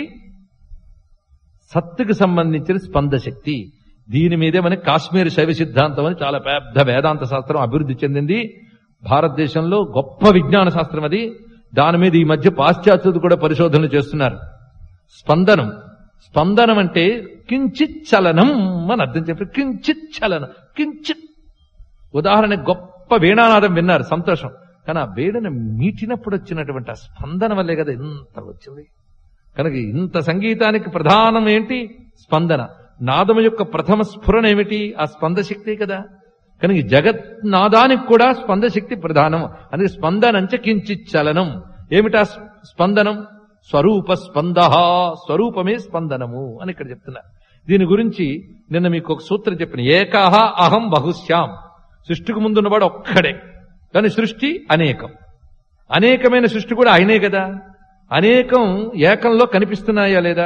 సత్తుకు సంబంధించిన స్పందశక్తి దీని మీదే మనకి కాశ్మీర్ శైవ సిద్ధాంతం అని చాలా పెద్ద వేదాంత శాస్త్రం అభివృద్ధి చెందింది భారతదేశంలో గొప్ప విజ్ఞాన శాస్త్రం అది దాని మీద ఈ మధ్య పాశ్చాత్యులు కూడా పరిశోధనలు చేస్తున్నారు స్పందనం స్పందనం అంటే కించిత్ చలనం అని అర్థం చెప్పి కించిత్ చలనం కించిత్ ఉదాహరణ గొప్ప వీణానాదం విన్నారు సంతోషం కానీ ఆ వీణను మీటినప్పుడు వచ్చినటువంటి ఆ స్పందన వల్లే కదా ఇంత వచ్చింది కనుక ఇంత సంగీతానికి ప్రధానం ఏంటి స్పందన నాదం యొక్క ప్రథమ స్ఫురణ ఏమిటి ఆ స్పందశక్తి కదా కనుక ఈ జగత్ నాదానికి కూడా స్పందశక్తి ప్రధానం అందుకే స్పందనంచ కించిత్ చలనం ఏమిటా స్పందనం స్వరూప స్పంద స్వరూపమే స్పందనము అని ఇక్కడ చెప్తున్నారు దీని గురించి నిన్న మీకు ఒక సూత్రం చెప్పిన ఏకాహ అహం బహుశ్యాం సృష్టికి ముందున్నవాడు ఒక్కడే కానీ సృష్టి అనేకం అనేకమైన సృష్టి కూడా ఆయనే కదా అనేకం ఏకంలో కనిపిస్తున్నాయా లేదా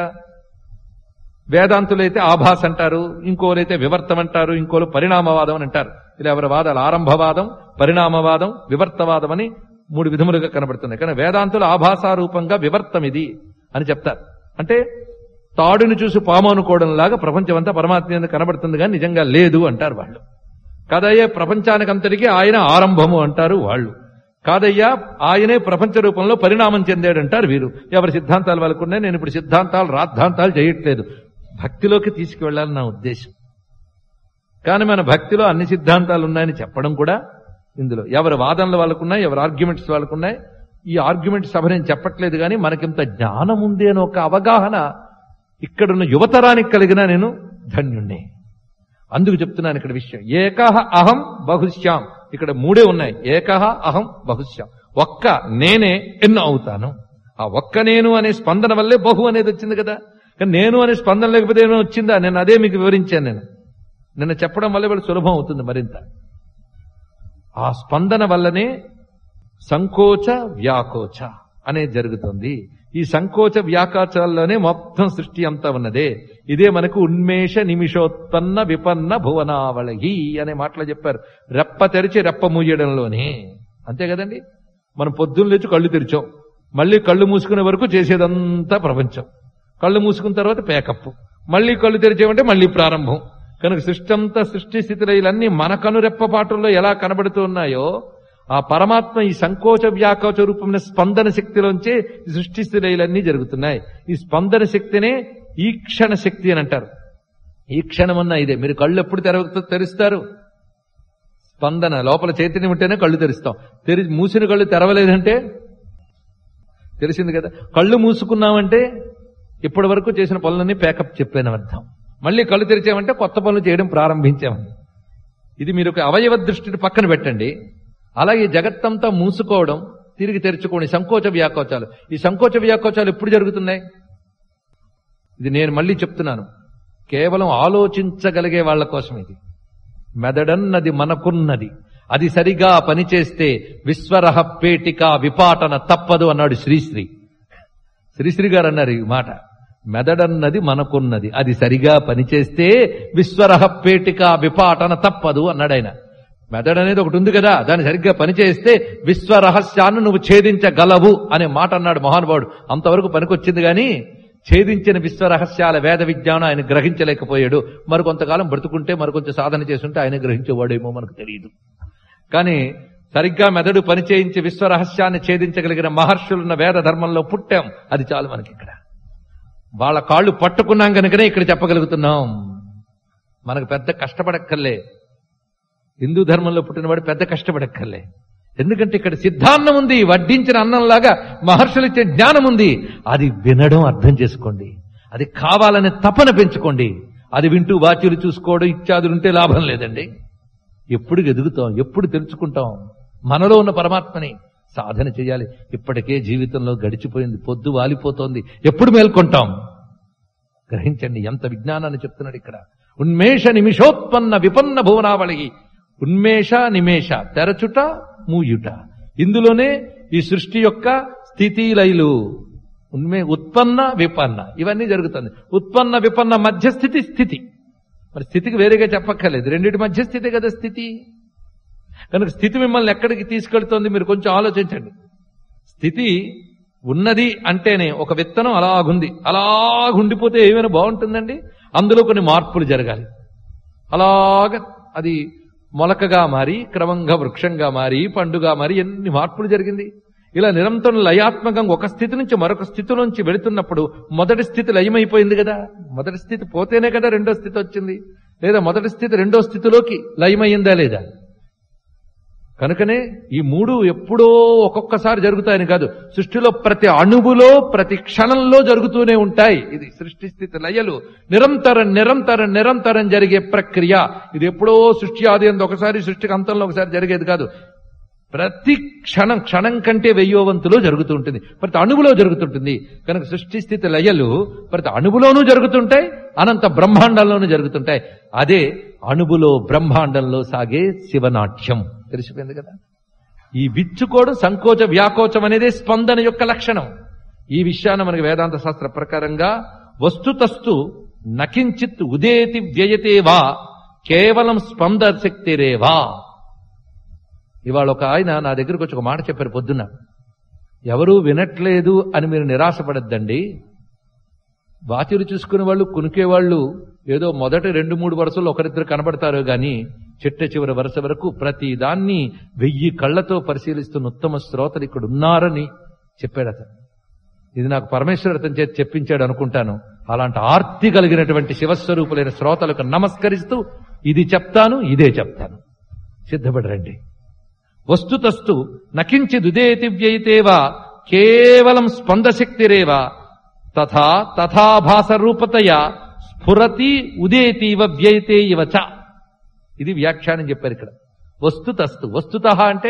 వేదాంతులైతే ఆభాస్ అంటారు ఇంకోలైతే వివర్తం అంటారు ఇంకోలు పరిణామవాదం అని అంటారు ఇలా ఎవరి వాదాలు ఆరంభవాదం పరిణామవాదం వివర్తవాదం అని మూడు విధములుగా కనబడుతున్నాయి కానీ వేదాంతులు ఆభాసారూపంగా వివర్తం ఇది అని చెప్తారు అంటే తాడుని చూసి పాము అనుకోవడం లాగా ప్రపంచం అంతా పరమాత్మ మీద కనబడుతుంది కానీ నిజంగా లేదు అంటారు వాళ్ళు కాదయ్యా ప్రపంచానికంతటికీ ఆయన ఆరంభము అంటారు వాళ్ళు కాదయ్యా ఆయనే ప్రపంచ రూపంలో పరిణామం చెందాడంటారు వీరు ఎవరి సిద్ధాంతాలు వాళ్ళకున్నాయి నేను ఇప్పుడు సిద్ధాంతాలు రాద్ధాంతాలు చేయట్లేదు భక్తిలోకి తీసుకువెళ్ళాలని నా ఉద్దేశం కానీ మన భక్తిలో అన్ని సిద్ధాంతాలు ఉన్నాయని చెప్పడం కూడా ఇందులో ఎవరి వాదనలు వాళ్ళకున్నాయి ఎవరి ఆర్గ్యుమెంట్స్ వాళ్ళకున్నాయి ఈ ఆర్గ్యుమెంట్ సభ నేను చెప్పట్లేదు కానీ మనకింత జ్ఞానం ఉంది అని ఒక అవగాహన ఇక్కడున్న యువతరానికి కలిగిన నేను ధన్యుణ్ణి అందుకు చెప్తున్నాను ఇక్కడ విషయం ఏకహ అహం బహుశ్యాం ఇక్కడ మూడే ఉన్నాయి ఏకహ అహం బహుశ్యాం ఒక్క నేనే ఎన్నో అవుతాను ఆ ఒక్క నేను అనే స్పందన వల్లే బహు అనేది వచ్చింది కదా కానీ నేను అనే స్పందన లేకపోతే ఏమో వచ్చిందా నేను అదే మీకు వివరించాను నేను నిన్న చెప్పడం వల్ల వాళ్ళు సులభం అవుతుంది మరింత ఆ స్పందన వల్లనే సంకోచ వ్యాకోచ అనేది జరుగుతుంది ఈ సంకోచ వ్యాకాచాల్లోనే మొత్తం సృష్టి అంతా ఉన్నదే ఇదే మనకు ఉన్మేష నిమిషోత్పన్న విపన్న భువనావళి అనే మాటలు చెప్పారు రెప్ప తెరిచి రెప్ప మూయడంలోనే అంతే కదండి మనం పొద్దున్న లేచి కళ్ళు తెరిచాం మళ్ళీ కళ్ళు మూసుకునే వరకు చేసేదంతా ప్రపంచం కళ్ళు మూసుకున్న తర్వాత పేకప్ మళ్ళీ కళ్ళు తెరిచేమంటే మళ్ళీ ప్రారంభం కనుక సృష్టి అంతా సృష్టి స్థితిలన్నీ మన కనురెప్పపాటుల్లో ఎలా కనబడుతూ ఉన్నాయో ఆ పరమాత్మ ఈ సంకోచ వ్యాకోచ రూపమైన స్పందన శక్తిలోంచే ఈ సృష్టి స్థితిలన్నీ జరుగుతున్నాయి ఈ స్పందన శక్తినే ఈ క్షణ శక్తి అని అంటారు ఈ క్షణమన్నా ఇదే మీరు కళ్ళు ఎప్పుడు తెర తెరుస్తారు స్పందన లోపల చైతన్యం ఉంటేనే కళ్ళు తెరుస్తాం తెరి మూసిన కళ్ళు తెరవలేదంటే తెలిసింది కదా కళ్ళు మూసుకున్నామంటే ఇప్పటి వరకు చేసిన పనులన్నీ ప్యాకప్ చెప్పాను అర్థం మళ్ళీ కళ్ళు తెరిచామంటే కొత్త పనులు చేయడం ప్రారంభించామని ఇది మీరు ఒక అవయవ దృష్టిని పక్కన పెట్టండి అలాగే జగత్తంతా మూసుకోవడం తిరిగి తెరుచుకోండి సంకోచ వ్యాకోచాలు ఈ సంకోచ వ్యాకోచాలు ఎప్పుడు జరుగుతున్నాయి ఇది నేను మళ్ళీ చెప్తున్నాను కేవలం ఆలోచించగలిగే వాళ్ళ కోసం ఇది మెదడన్నది మనకున్నది అది సరిగా పనిచేస్తే విశ్వరహ పేటిక విపాటన తప్పదు అన్నాడు శ్రీశ్రీ శ్రీశ్రీ గారు అన్నారు ఈ మాట మెదడన్నది మనకున్నది అది సరిగా పనిచేస్తే విశ్వరహ పేటిక విపాటన తప్పదు అన్నాడు ఆయన మెదడు అనేది ఒకటి ఉంది కదా దాన్ని సరిగ్గా పనిచేస్తే విశ్వ రహస్యాన్ని నువ్వు ఛేదించగలవు అనే మాట అన్నాడు మహానుభావుడు అంతవరకు పనికొచ్చింది గాని ఛేదించిన విశ్వ రహస్యాల వేద విజ్ఞానం ఆయన గ్రహించలేకపోయాడు మరికొంతకాలం బ్రతుకుంటే మరికొంచెం సాధన చేస్తుంటే ఆయన గ్రహించేవాడేమో మనకు తెలియదు కానీ సరిగ్గా మెదడు పనిచేయించి విశ్వ రహస్యాన్ని ఛేదించగలిగిన మహర్షులున్న వేద ధర్మంలో పుట్టాం అది చాలు మనకి ఇక్కడ వాళ్ళ కాళ్ళు పట్టుకున్నాం కనుకనే ఇక్కడ చెప్పగలుగుతున్నాం మనకు పెద్ద కష్టపడక్కర్లే హిందూ ధర్మంలో పుట్టినవాడు పెద్ద కష్టపడక్కర్లే ఎందుకంటే ఇక్కడ సిద్ధాన్నం ఉంది వడ్డించిన అన్నంలాగా మహర్షులు ఇచ్చే జ్ఞానం ఉంది అది వినడం అర్థం చేసుకోండి అది కావాలనే తపన పెంచుకోండి అది వింటూ వాచ్యులు చూసుకోవడం ఇత్యాదులు ఉంటే లాభం లేదండి ఎప్పుడు ఎదుగుతాం ఎప్పుడు తెలుసుకుంటాం మనలో ఉన్న పరమాత్మని సాధన చేయాలి ఇప్పటికే జీవితంలో గడిచిపోయింది పొద్దు వాలిపోతోంది ఎప్పుడు మేల్కొంటాం గ్రహించండి ఎంత విజ్ఞానాన్ని చెప్తున్నాడు ఇక్కడ ఉన్మేష నిమిషోత్పన్న విపన్న భువనావళి ఉన్మేష నిమేష తెరచుట మూయుట ఇందులోనే ఈ సృష్టి యొక్క స్థితి లైలు ఉన్మే ఉత్పన్న విపన్న ఇవన్నీ జరుగుతుంది ఉత్పన్న విపన్న మధ్యస్థితి స్థితి మరి స్థితికి వేరేగా చెప్పక్కర్లేదు రెండింటి మధ్యస్థితి కదా స్థితి కనుక స్థితి మిమ్మల్ని ఎక్కడికి తీసుకెళ్తోంది మీరు కొంచెం ఆలోచించండి స్థితి ఉన్నది అంటేనే ఒక విత్తనం అలాగుంది అలాగుండిపోతే ఏమైనా బాగుంటుందండి అందులో కొన్ని మార్పులు జరగాలి అలాగ అది మొలకగా మారి క్రమంగా వృక్షంగా మారి పండుగా మారి ఎన్ని మార్పులు జరిగింది ఇలా నిరంతరం లయాత్మకంగా ఒక స్థితి నుంచి మరొక స్థితి నుంచి వెళుతున్నప్పుడు మొదటి స్థితి లయమైపోయింది కదా మొదటి స్థితి పోతేనే కదా రెండో స్థితి వచ్చింది లేదా మొదటి స్థితి రెండో స్థితిలోకి లయమైందా లేదా కనుకనే ఈ మూడు ఎప్పుడో ఒక్కొక్కసారి జరుగుతాయని కాదు సృష్టిలో ప్రతి అణువులో ప్రతి క్షణంలో జరుగుతూనే ఉంటాయి ఇది సృష్టి స్థితి లయలు నిరంతరం నిరంతరం నిరంతరం జరిగే ప్రక్రియ ఇది ఎప్పుడో సృష్టి ఆది అందు ఒకసారి సృష్టికి అంతంలో ఒకసారి జరిగేది కాదు ప్రతి క్షణం క్షణం కంటే వెయ్యో వంతులో జరుగుతూ ఉంటుంది ప్రతి అణువులో జరుగుతుంటుంది కనుక సృష్టి స్థితి లయలు ప్రతి అణువులోనూ జరుగుతుంటాయి అనంత బ్రహ్మాండంలోనూ జరుగుతుంటాయి అదే అణువులో బ్రహ్మాండంలో సాగే శివనాట్యం తెలిసిపోయింది కదా ఈ విచ్చుకోవడం సంకోచ వ్యాకోచం అనేది స్పందన యొక్క లక్షణం ఈ విషయాన్ని మనకి వేదాంత శాస్త్ర ప్రకారంగా వస్తుతస్తు నకించిత్ ఉదేతి వ్యయతే వా కేవలం స్పంద శక్తిరేవా ఇవాళ ఒక ఆయన నా దగ్గరకు వచ్చి ఒక మాట చెప్పారు పొద్దున్న ఎవరూ వినట్లేదు అని మీరు నిరాశపడద్దండి వాచులు చూసుకునే వాళ్ళు కునికే వాళ్ళు ఏదో మొదటి రెండు మూడు వరుసలు ఒకరిద్దరు కనబడతారు గాని చిట్ట చివరి వరుస వరకు ప్రతి దాన్ని వెయ్యి కళ్ళతో పరిశీలిస్తున్న ఉత్తమ శ్రోతలు ఇక్కడ ఉన్నారని చెప్పాడు అతను ఇది నాకు పరమేశ్వర అతని చేతి చెప్పించాడు అనుకుంటాను అలాంటి ఆర్తి కలిగినటువంటి శివస్వరూపులైన శ్రోతలకు నమస్కరిస్తూ ఇది చెప్తాను ఇదే చెప్తాను సిద్ధపడి రండి వస్తుతస్తు నకించిదుదేతి వ్యయితేవా కేవలం స్పందశక్తిరేవా తథా తథాభాస రూపతయ స్ఫురతి ఉదేతీవ వ్యయితే ఇవ చ ఇది వ్యాఖ్యానం చెప్పారు ఇక్కడ వస్తుతస్తు వస్తుత అంటే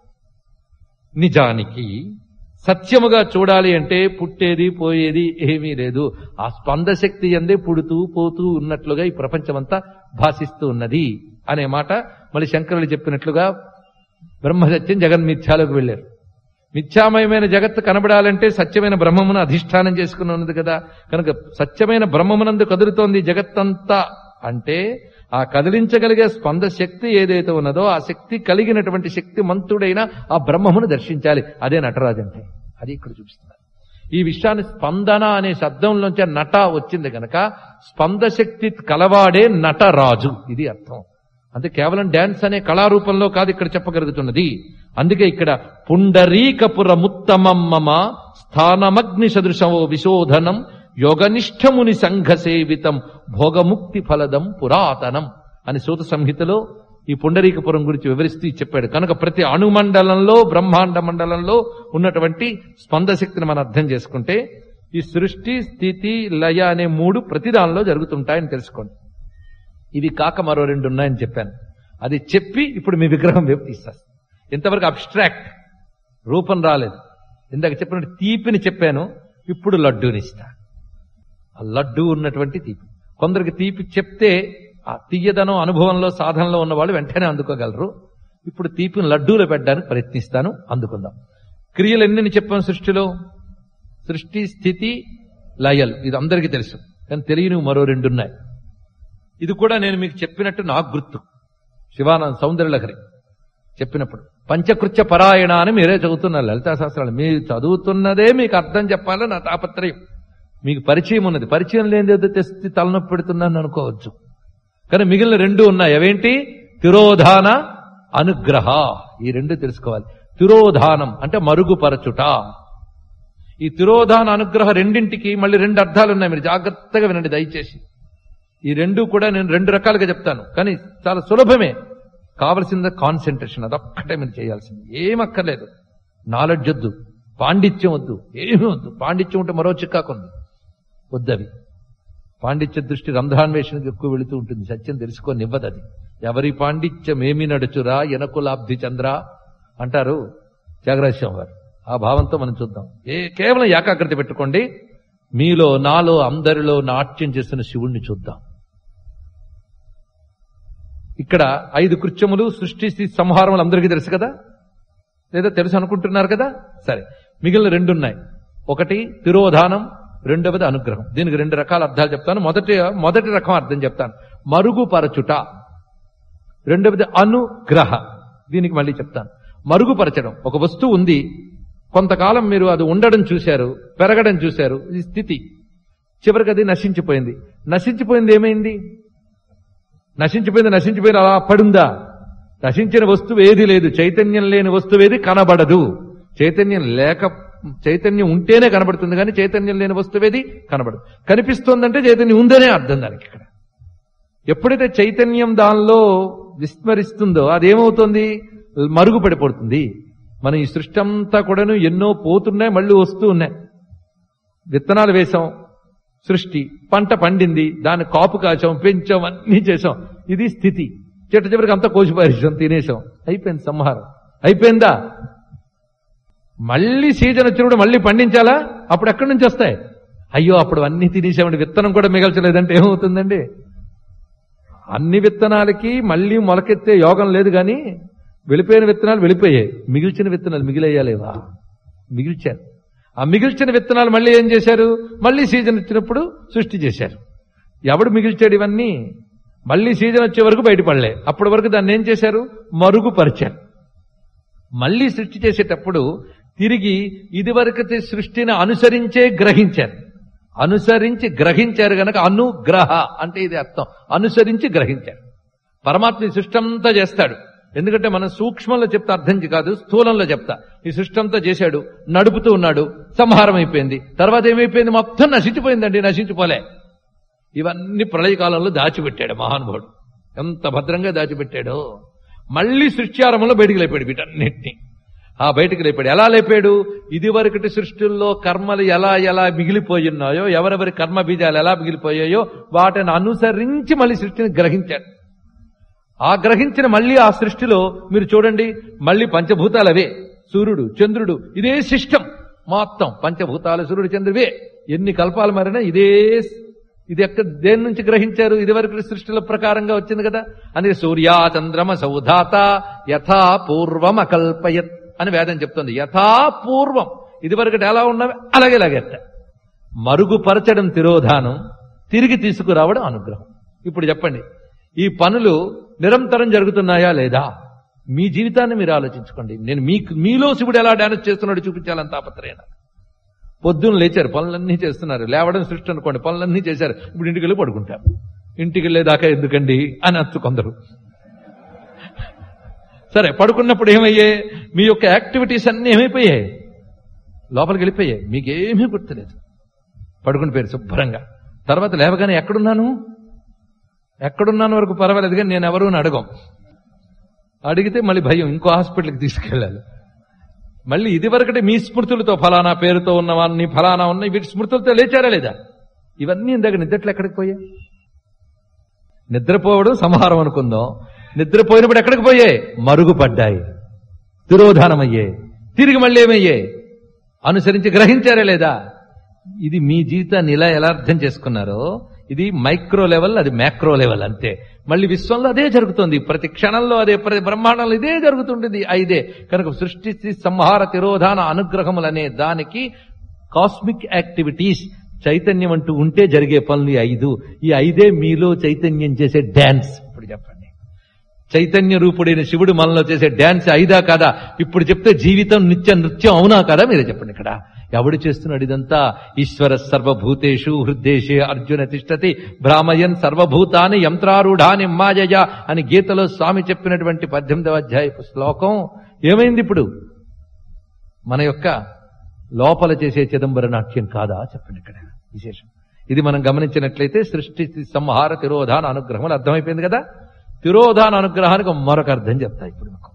నిజానికి సత్యముగా చూడాలి అంటే పుట్టేది పోయేది ఏమీ లేదు ఆ స్పందశక్తి అందే పుడుతూ పోతూ ఉన్నట్లుగా ఈ ప్రపంచమంతా భాషిస్తూ ఉన్నది అనే మాట మళ్ళీ శంకరులు చెప్పినట్లుగా బ్రహ్మసత్యం జగన్మిథ్యాలోకి వెళ్ళారు మిథ్యామయమైన జగత్తు కనబడాలంటే సత్యమైన బ్రహ్మమును అధిష్టానం చేసుకుని ఉన్నది కదా కనుక సత్యమైన బ్రహ్మమునందు కదులుతోంది జగత్తంతా అంటే ఆ కదిలించగలిగే స్పంద శక్తి ఏదైతే ఉన్నదో ఆ శక్తి కలిగినటువంటి శక్తి మంతుడైన ఆ బ్రహ్మమును దర్శించాలి అదే నటరాజు అంటే అది ఇక్కడ చూపిస్తున్నారు ఈ విషయాన్ని స్పందన అనే శబ్దంలోంచి నట వచ్చింది కనుక స్పంద శక్తి కలవాడే నటరాజు ఇది అర్థం అంటే కేవలం డాన్స్ అనే కళారూపంలో కాదు ఇక్కడ చెప్పగలుగుతున్నది అందుకే ఇక్కడ పుండరీకపుర ముత్తమమ్మమ స్థానమగ్ని సదృశమో విశోధనం యోగనిష్టముని సంఘ సేవితం భోగముక్తి ఫలదం పురాతనం అని సూత సంహితలో ఈ పుండరీకపురం గురించి వివరిస్తూ చెప్పాడు కనుక ప్రతి అణుమండలంలో బ్రహ్మాండ మండలంలో ఉన్నటువంటి స్పందశక్తిని మనం అర్థం చేసుకుంటే ఈ సృష్టి స్థితి లయ అనే మూడు ప్రతి దానిలో జరుగుతుంటాయని తెలుసుకోండి ఇవి కాక మరో రెండు ఉన్నాయని చెప్పాను అది చెప్పి ఇప్పుడు మీ విగ్రహం వైపు తీస్తాను ఇంతవరకు అబ్స్ట్రాక్ట్ రూపం రాలేదు ఇందాక చెప్పినట్టు తీపిని చెప్పాను ఇప్పుడు లడ్డూని ఇస్తా ఆ లడ్డూ ఉన్నటువంటి తీపి కొందరికి తీపి చెప్తే ఆ తీయదనం అనుభవంలో సాధనలో ఉన్న వాళ్ళు వెంటనే అందుకోగలరు ఇప్పుడు తీపిని లడ్డూలో పెట్టడానికి ప్రయత్నిస్తాను అందుకుందాం క్రియలు ఎన్ని చెప్పాను సృష్టిలో సృష్టి స్థితి లయలు ఇది అందరికీ తెలుసు కానీ తెలియని మరో రెండు ఉన్నాయి ఇది కూడా నేను మీకు చెప్పినట్టు నాకు గుర్తు శివానంద సౌందర్యలహరి చెప్పినప్పుడు పంచకృత్య పరాయణ అని మీరే చదువుతున్నారు లలితా శాస్త్రాలు మీరు చదువుతున్నదే మీకు అర్థం చెప్పాలని నా తాపత్రయం మీకు పరిచయం ఉన్నది పరిచయం లేనిదేదో తెస్తే తలనొప్పి పెడుతున్నాను అనుకోవచ్చు కానీ మిగిలిన రెండు ఉన్నాయి అవేంటి తిరోధాన అనుగ్రహ ఈ రెండు తెలుసుకోవాలి తిరోధానం అంటే మరుగుపరచుట ఈ తిరోధాన అనుగ్రహ రెండింటికి మళ్ళీ రెండు అర్థాలు ఉన్నాయి మీరు జాగ్రత్తగా వినండి దయచేసి ఈ రెండు కూడా నేను రెండు రకాలుగా చెప్తాను కానీ చాలా సులభమే కావలసింది కాన్సన్ట్రేషన్ అదొక్కటే మీరు చేయాల్సింది ఏం అక్కర్లేదు నాలెడ్జ్ వద్దు పాండిత్యం వద్దు ఏమీ వద్దు పాండిత్యం ఉంటే మరో చిక్కాకుంది వద్దవి పాండిత్య దృష్టి రంధ్రాన్వేషణకు ఎక్కువ వెళుతూ ఉంటుంది సత్యం తెలుసుకొని ఇవ్వదు అది ఎవరి పాండిత్యం ఏమి నడుచురా ఎనకులాబ్ధి చంద్ర అంటారు త్యాగరాజస్వామి వారు ఆ భావంతో మనం చూద్దాం ఏ కేవలం ఏకాగ్రత పెట్టుకోండి మీలో నాలో అందరిలో నాట్యం చేస్తున్న శివుణ్ణి చూద్దాం ఇక్కడ ఐదు కృత్యములు సృష్టి స్థితి సంహారములు అందరికీ తెలుసు కదా లేదా తెలుసు అనుకుంటున్నారు కదా సరే మిగిలిన రెండు ఉన్నాయి ఒకటి తిరోధానం రెండవది అనుగ్రహం దీనికి రెండు రకాల అర్థాలు చెప్తాను మొదటి మొదటి రకం అర్థం చెప్తాను మరుగుపరచుట రెండవది అనుగ్రహ దీనికి మళ్ళీ చెప్తాను మరుగుపరచడం ఒక వస్తువు ఉంది కొంతకాలం మీరు అది ఉండడం చూశారు పెరగడం చూశారు ఇది స్థితి చివరికి అది నశించిపోయింది నశించిపోయింది ఏమైంది నశించిపోయింది నశించిపోయింది అలా పడుందా నశించిన వస్తువు ఏది లేదు చైతన్యం లేని వస్తువు ఏది కనబడదు చైతన్యం లేక చైతన్యం ఉంటేనే కనబడుతుంది కానీ చైతన్యం లేని వస్తువు ఏది కనబడదు కనిపిస్తోందంటే చైతన్యం ఉందనే అర్థం దానికి ఇక్కడ ఎప్పుడైతే చైతన్యం దానిలో విస్మరిస్తుందో అదేమవుతుంది మరుగుపడిపోతుంది మనం ఈ సృష్టి అంతా కూడాను ఎన్నో పోతున్నాయి మళ్ళీ వస్తూ ఉన్నాయి విత్తనాలు వేశాం సృష్టి పంట పండింది దాన్ని కాపు కాచాం పెంచాం అన్నీ చేసాం ఇది స్థితి చెట్టు చివరికి అంతా కోసిపారేసాం తినేసాం అయిపోయింది సంహారం అయిపోయిందా మళ్ళీ సీజన్ వచ్చినప్పుడు మళ్ళీ పండించాలా అప్పుడు ఎక్కడి నుంచి వస్తాయి అయ్యో అప్పుడు అన్ని తినేసామండి విత్తనం కూడా మిగల్చలేదంటే ఏమవుతుందండి అన్ని విత్తనాలకి మళ్ళీ మొలకెత్తే యోగం లేదు కానీ వెళ్ళిపోయిన విత్తనాలు వెళ్ళిపోయాయి మిగిల్చిన విత్తనాలు మిగిలయ్యాలేవా మిగిల్చారు ఆ మిగిల్చిన విత్తనాలు మళ్ళీ ఏం చేశారు మళ్ళీ సీజన్ వచ్చినప్పుడు సృష్టి చేశారు ఎవడు మిగిల్చాడు ఇవన్నీ మళ్ళీ సీజన్ వచ్చే వరకు బయటపడలే అప్పటి వరకు దాన్ని ఏం చేశారు మరుగుపరిచారు మళ్ళీ సృష్టి చేసేటప్పుడు తిరిగి ఇదివరకటి సృష్టిని అనుసరించే గ్రహించారు అనుసరించి గ్రహించారు గనక అనుగ్రహ అంటే ఇది అర్థం అనుసరించి గ్రహించారు పరమాత్మ ఈ సృష్టి అంతా చేస్తాడు ఎందుకంటే మనం సూక్ష్మంలో చెప్తా అర్థం కాదు స్థూలంలో చెప్తా ఈ సృష్టి అంతా చేశాడు నడుపుతూ ఉన్నాడు సంహారం అయిపోయింది తర్వాత ఏమైపోయింది మొత్తం నశించిపోయిందండి నశించిపోలే ఇవన్నీ ప్రళయకాలంలో దాచిపెట్టాడు మహానుభావుడు ఎంత భద్రంగా దాచిపెట్టాడో మళ్ళీ సృష్ట్యారంలో బయటికి లేపాడు వీటన్నిటిని ఆ బయటికి లేపాడు ఎలా లేపాడు ఇదివరకటి సృష్టిల్లో కర్మలు ఎలా ఎలా మిగిలిపోయి ఉన్నాయో ఎవరెవరి కర్మ బీజాలు ఎలా మిగిలిపోయాయో వాటిని అనుసరించి మళ్ళీ సృష్టిని గ్రహించాడు ఆ గ్రహించిన మళ్ళీ ఆ సృష్టిలో మీరు చూడండి మళ్ళీ పంచభూతాలు అవే సూర్యుడు చంద్రుడు ఇదే సిస్టమ్ మొత్తం పంచభూతాలు సూర్యుడు చంద్రువే ఎన్ని కల్పాలు మారినా ఇదే ఇది ఎక్కడ దేని నుంచి గ్రహించారు ఇది వరకు సృష్టిల ప్రకారంగా వచ్చింది కదా అందుకే సూర్యా చంద్రమ సౌధాత యథా పూర్వం అకల్పయత్ అని వేదం చెప్తుంది యథా పూర్వం ఇది వరకు ఎలా ఉన్నవి అలాగే లాగేట మరుగుపరచడం తిరోధానం తిరిగి తీసుకురావడం అనుగ్రహం ఇప్పుడు చెప్పండి ఈ పనులు నిరంతరం జరుగుతున్నాయా లేదా మీ జీవితాన్ని మీరు ఆలోచించుకోండి నేను మీకు మీలో శివుడు ఎలా డాన్స్ చేస్తున్నాడు చూపించాలని తాపత్రయన పొద్దున్న లేచారు పనులన్నీ చేస్తున్నారు లేవడం సృష్టి అనుకోండి పనులన్నీ చేశారు ఇప్పుడు ఇంటికి వెళ్ళి పడుకుంటారు ఇంటికి వెళ్ళేదాకా ఎందుకండి అని అచ్చు కొందరు సరే పడుకున్నప్పుడు ఏమయ్యే మీ యొక్క యాక్టివిటీస్ అన్నీ ఏమైపోయాయి లోపలికి వెళ్ళిపోయాయి మీకేమీ గుర్తులేదు పడుకుని పేరు శుభ్రంగా తర్వాత లేవగానే ఎక్కడున్నాను ఎక్కడున్నాను వరకు పర్వాలేదు కానీ నేను ఎవరు అడగం అడిగితే మళ్ళీ భయం ఇంకో హాస్పిటల్కి తీసుకెళ్ళాలి మళ్ళీ ఇది వరకటే మీ స్మృతులతో ఫలానా పేరుతో ఉన్నవాన్ని ఫలానా ఉన్నాయి వీటి స్మృతులతో లేచారా లేదా ఇవన్నీ ఇందాక నిద్రట్లు ఎక్కడికి పోయాయి నిద్రపోవడం సంహారం అనుకుందాం నిద్రపోయినప్పుడు ఎక్కడికి పోయాయి మరుగుపడ్డాయి తిరోధానమయ్యే తిరిగి మళ్ళీ ఏమయ్యే అనుసరించి గ్రహించారా లేదా ఇది మీ జీవితాన్ని ఇలా ఎలా అర్థం చేసుకున్నారో ఇది మైక్రో లెవెల్ అది మ్యాక్రో లెవెల్ అంతే మళ్ళీ విశ్వంలో అదే జరుగుతుంది ప్రతి క్షణంలో అదే ప్రతి బ్రహ్మాండంలో ఇదే జరుగుతుంటుంది ఐదే కనుక సృష్టి సంహార తిరోధాన అనుగ్రహములనే దానికి కాస్మిక్ యాక్టివిటీస్ చైతన్యం అంటూ ఉంటే జరిగే పనులు ఈ ఐదు ఈ ఐదే మీలో చైతన్యం చేసే డాన్స్ ఇప్పుడు చెప్పండి చైతన్య రూపుడైన శివుడు మనలో చేసే డాన్స్ ఐదా కాదా ఇప్పుడు చెప్తే జీవితం నిత్య నృత్యం అవునా కదా మీరే చెప్పండి ఇక్కడ ఎవడు చేస్తున్నాడు ఇదంతా ఈశ్వర సర్వభూతేషు హృద్దేశే అర్జున తిష్టతి భ్రామయన్ సర్వభూతాని యంత్రారూఢాని మాయయ అని గీతలో స్వామి చెప్పినటువంటి పద్దెనిమిదవ అధ్యాయపు శ్లోకం ఏమైంది ఇప్పుడు మన యొక్క లోపల చేసే చిదంబర నాట్యం కాదా చెప్పండి ఇక్కడ విశేషం ఇది మనం గమనించినట్లయితే సృష్టి సంహార తిరోధాన అనుగ్రహం అర్థమైపోయింది కదా తిరోధాన అనుగ్రహానికి మరొక అర్థం చెప్తా ఇప్పుడు మీకు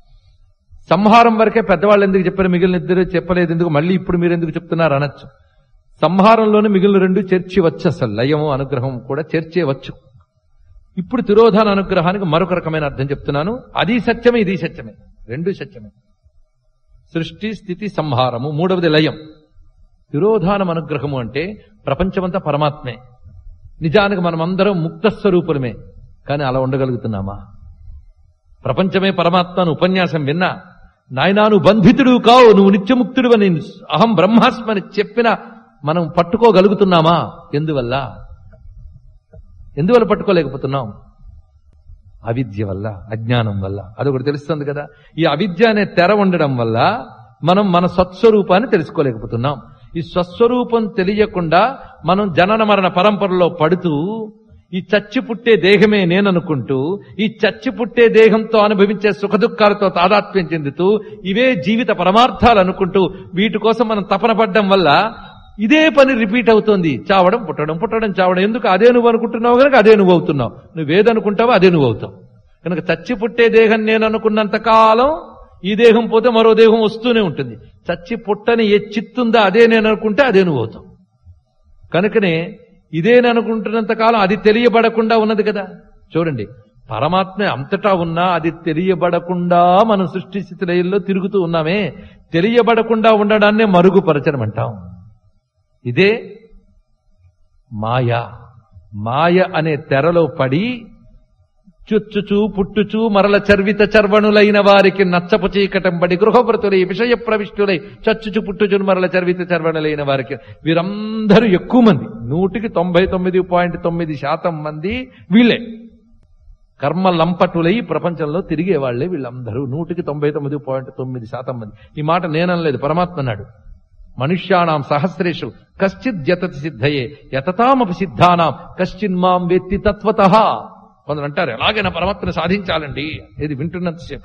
సంహారం వరకే పెద్దవాళ్ళు ఎందుకు చెప్పారు మిగిలిన ఇద్దరు చెప్పలేదు ఎందుకు మళ్ళీ ఇప్పుడు మీరు ఎందుకు చెప్తున్నారు అనొచ్చు సంహారంలోనే మిగిలిన రెండు చేర్చివచ్చు అసలు లయము అనుగ్రహం కూడా చేర్చేవచ్చు ఇప్పుడు తిరోధాన అనుగ్రహానికి మరొక రకమైన అర్థం చెప్తున్నాను అది సత్యమే ఇది సత్యమే రెండు సత్యమే సృష్టి స్థితి సంహారము మూడవది లయం తిరోధానం అనుగ్రహము అంటే ప్రపంచమంతా పరమాత్మే నిజానికి మనమందరం ముక్త స్వరూపులమే కానీ అలా ఉండగలుగుతున్నామా ప్రపంచమే పరమాత్మ అని ఉపన్యాసం విన్నా నాయనా నువ్వు బంధితుడు కావు నువ్వు నిత్యముక్తుడు అని అహం బ్రహ్మాస్మని చెప్పిన మనం పట్టుకోగలుగుతున్నామా ఎందువల్ల ఎందువల్ల పట్టుకోలేకపోతున్నాం అవిద్య వల్ల అజ్ఞానం వల్ల అదొకటి తెలుస్తుంది కదా ఈ అవిద్య అనే తెర ఉండడం వల్ల మనం మన సత్స్వరూపాన్ని తెలుసుకోలేకపోతున్నాం ఈ స్వస్వరూపం తెలియకుండా మనం జనన మరణ పరంపరలో పడుతూ ఈ చచ్చి పుట్టే దేహమే నేననుకుంటూ ఈ చచ్చి పుట్టే దేహంతో అనుభవించే సుఖదుఖాలతో తాదాత్మ్యం చెందుతూ ఇవే జీవిత పరమార్థాలు అనుకుంటూ వీటి కోసం మనం తపన పడ్డం వల్ల ఇదే పని రిపీట్ అవుతోంది చావడం పుట్టడం పుట్టడం చావడం ఎందుకు అదే నువ్వు అనుకుంటున్నావు కనుక అదే నువ్వు అవుతున్నావు నువ్వేదనుకుంటావో అదే నువ్వు అవుతావు కనుక చచ్చి పుట్టే దేహం నేను అనుకున్నంత కాలం ఈ దేహం పోతే మరో దేహం వస్తూనే ఉంటుంది చచ్చి పుట్టని ఏ చిత్తుందా అదే నేను అనుకుంటే అదే నువ్వు అవుతావు కనుకనే ఇదేననుకుంటున్నంత కాలం అది తెలియబడకుండా ఉన్నది కదా చూడండి పరమాత్మ అంతటా ఉన్నా అది తెలియబడకుండా మనం సృష్టి స్థితి లయల్లో తిరుగుతూ ఉన్నామే తెలియబడకుండా ఉండడాన్నే మరుగుపరచడం అంటాం ఇదే మాయ మాయ అనే తెరలో పడి చుచ్చుచు పుట్టుచు మరల చర్విత చర్వణులైన వారికి నచ్చపు చీకటం పడి గృహవ్రతులై విషయ ప్రవిష్టులై చచ్చుచు పుట్టుచు మరల చర్విత చర్వణులైన వారికి వీరందరూ ఎక్కువ మంది నూటికి తొంభై తొమ్మిది పాయింట్ తొమ్మిది శాతం మంది వీళ్ళే కర్మ లంపటులై ప్రపంచంలో తిరిగే వాళ్లే వీళ్ళందరూ నూటికి తొంభై తొమ్మిది పాయింట్ తొమ్మిది శాతం మంది ఈ మాట నేననలేదు పరమాత్మ అన్నాడు మనుష్యాణం సహస్రేషు కశ్చిత్ జతతి సిద్ధయే యతతామపి సిద్ధానాం కశ్చిన్మాం వేత్తి తత్వత కొందరు అంటారు ఎలాగైనా పరమాత్మను సాధించాలండి ఇది వింటున్నంతసేపు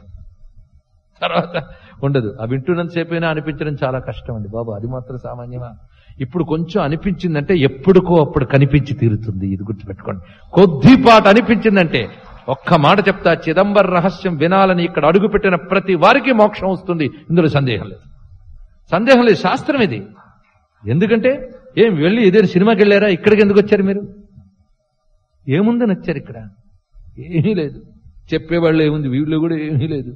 తర్వాత ఉండదు ఆ వింటున్నంతసేపైనా అనిపించడం చాలా కష్టం అండి బాబు అది మాత్రం సామాన్యమా ఇప్పుడు కొంచెం అనిపించిందంటే ఎప్పుడుకో అప్పుడు కనిపించి తీరుతుంది ఇది గుర్తుపెట్టుకోండి కొద్దిపాటు అనిపించిందంటే ఒక్క మాట చెప్తా చిదంబర రహస్యం వినాలని ఇక్కడ అడుగుపెట్టిన ప్రతి వారికి మోక్షం వస్తుంది ఇందులో సందేహం లేదు సందేహం లేదు శాస్త్రం ఇది ఎందుకంటే ఏం వెళ్ళి ఏదైనా సినిమాకి వెళ్ళారా ఇక్కడికి ఎందుకు వచ్చారు మీరు ఏముందని వచ్చారు ఇక్కడ ఏమీ లేదు చెప్పేవాళ్ళు ఏముంది వీళ్ళు కూడా ఏమీ లేదు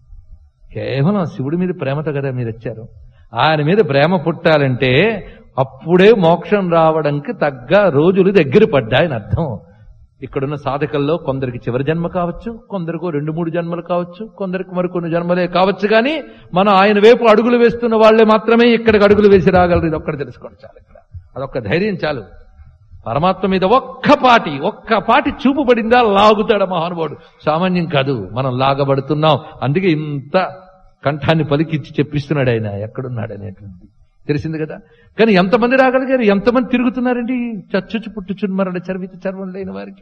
కేవలం శివుడి మీద ప్రేమతో కదా మీరు వచ్చారు ఆయన మీద ప్రేమ పుట్టాలంటే అప్పుడే మోక్షం రావడానికి తగ్గ రోజులు దగ్గర పడ్డాయని అర్థం ఇక్కడున్న సాధకుల్లో కొందరికి చివరి జన్మ కావచ్చు కొందరికి రెండు మూడు జన్మలు కావచ్చు కొందరికి మరికొన్ని జన్మలే కావచ్చు కానీ మనం ఆయన వైపు అడుగులు వేస్తున్న వాళ్ళే మాత్రమే ఇక్కడికి అడుగులు వేసి రాగలరు ఇది ఒక్కటి తెలుసుకోండి చాలు ఇక్కడ అదొక్క ధైర్యం చాలు పరమాత్మ మీద ఒక్క పాటి ఒక్క పాటి చూపు పడిందా లాగుతాడు మహానుభావుడు సామాన్యం కాదు మనం లాగబడుతున్నాం అందుకే ఇంత కంఠాన్ని పలికిచ్చి చెప్పిస్తున్నాడు ఆయన ఎక్కడున్నాడు అనేటువంటి తెలిసింది కదా కానీ ఎంతమంది రాగలిగారు ఎంతమంది తిరుగుతున్నారండి చచ్చుచు పుట్టుచుని మరణ చర్విత చర్వం లేని వారికి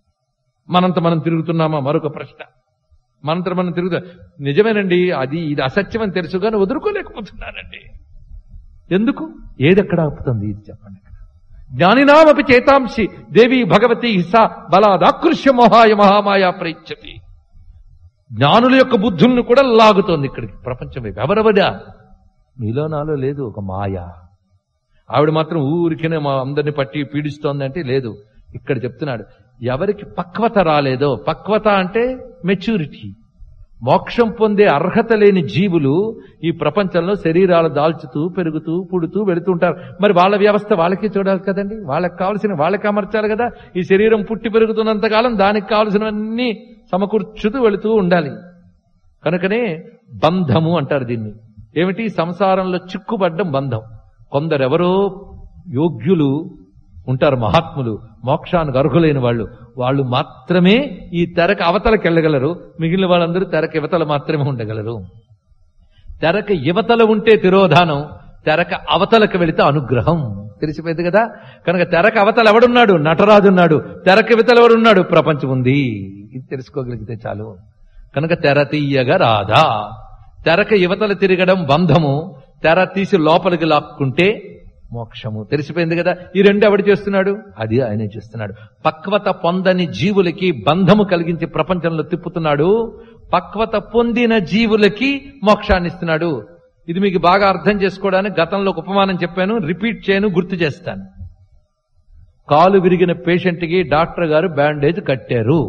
మనంత మనం తిరుగుతున్నామా మరొక ప్రశ్న మనంత మనం తిరుగుతా నిజమేనండి అది ఇది అసత్యం అని తెలుసు కానీ వదులుకోలేకపోతున్నానండి ఎందుకు ఏది ఎక్కడ ఆపుతుంది ఇది చెప్పండి జ్ఞానినామపి చేతాంసి దేవి భగవతి హిస బలాదాకృష్య మోహాయ మహామాయ ప్రయిచ్చతి జ్ఞానుల యొక్క బుద్ధుల్ని కూడా లాగుతోంది ఇక్కడికి ప్రపంచం వైపు ఎవరెవడా మీలో నాలో లేదు ఒక మాయ ఆవిడ మాత్రం ఊరికనే మా అందరిని పట్టి పీడిస్తోందంటే లేదు ఇక్కడ చెప్తున్నాడు ఎవరికి పక్వత రాలేదో పక్వత అంటే మెచ్యూరిటీ మోక్షం పొందే అర్హత లేని జీవులు ఈ ప్రపంచంలో శరీరాలు దాల్చుతూ పెరుగుతూ పుడుతూ వెళుతుంటారు మరి వాళ్ళ వ్యవస్థ వాళ్ళకే చూడాలి కదండి వాళ్ళకి కావలసిన వాళ్ళకి అమర్చాలి కదా ఈ శరీరం పుట్టి పెరుగుతున్నంత కాలం దానికి కావలసినవన్నీ సమకూర్చుతూ వెళుతూ ఉండాలి కనుకనే బంధము అంటారు దీన్ని ఏమిటి సంసారంలో చిక్కుపడ్డం బంధం కొందరెవరో యోగ్యులు ఉంటారు మహాత్ములు మోక్షానికి అర్హులైన వాళ్ళు వాళ్ళు మాత్రమే ఈ తెరకు అవతలకి వెళ్ళగలరు మిగిలిన వాళ్ళందరూ తెరకు యువతల మాత్రమే ఉండగలరు తెరక యువతల ఉంటే తిరోధానం తెరక అవతలకు వెళితే అనుగ్రహం తెలిసిపోయింది కదా కనుక తెరక అవతల ఎవడున్నాడు నటరాజున్నాడు తెరక యువతల ఎవడున్నాడు ప్రపంచం ఉంది ఇది తెలుసుకోగలిగితే చాలు కనుక తెర తీయగా రాదా తెరక యువతల తిరగడం బంధము తెర తీసి లోపలికి లాక్కుంటే మోక్షము తెలిసిపోయింది కదా ఈ రెండు ఎవడు చేస్తున్నాడు అది ఆయనే చేస్తున్నాడు పక్వత పొందని జీవులకి బంధము కలిగించి ప్రపంచంలో తిప్పుతున్నాడు పక్వత పొందిన జీవులకి మోక్షాన్ని ఇస్తున్నాడు ఇది మీకు బాగా అర్థం చేసుకోవడానికి గతంలో ఒక ఉపమానం చెప్పాను రిపీట్ చేయను గుర్తు చేస్తాను కాలు విరిగిన పేషెంట్కి డాక్టర్ గారు బ్యాండేజ్ కట్టారు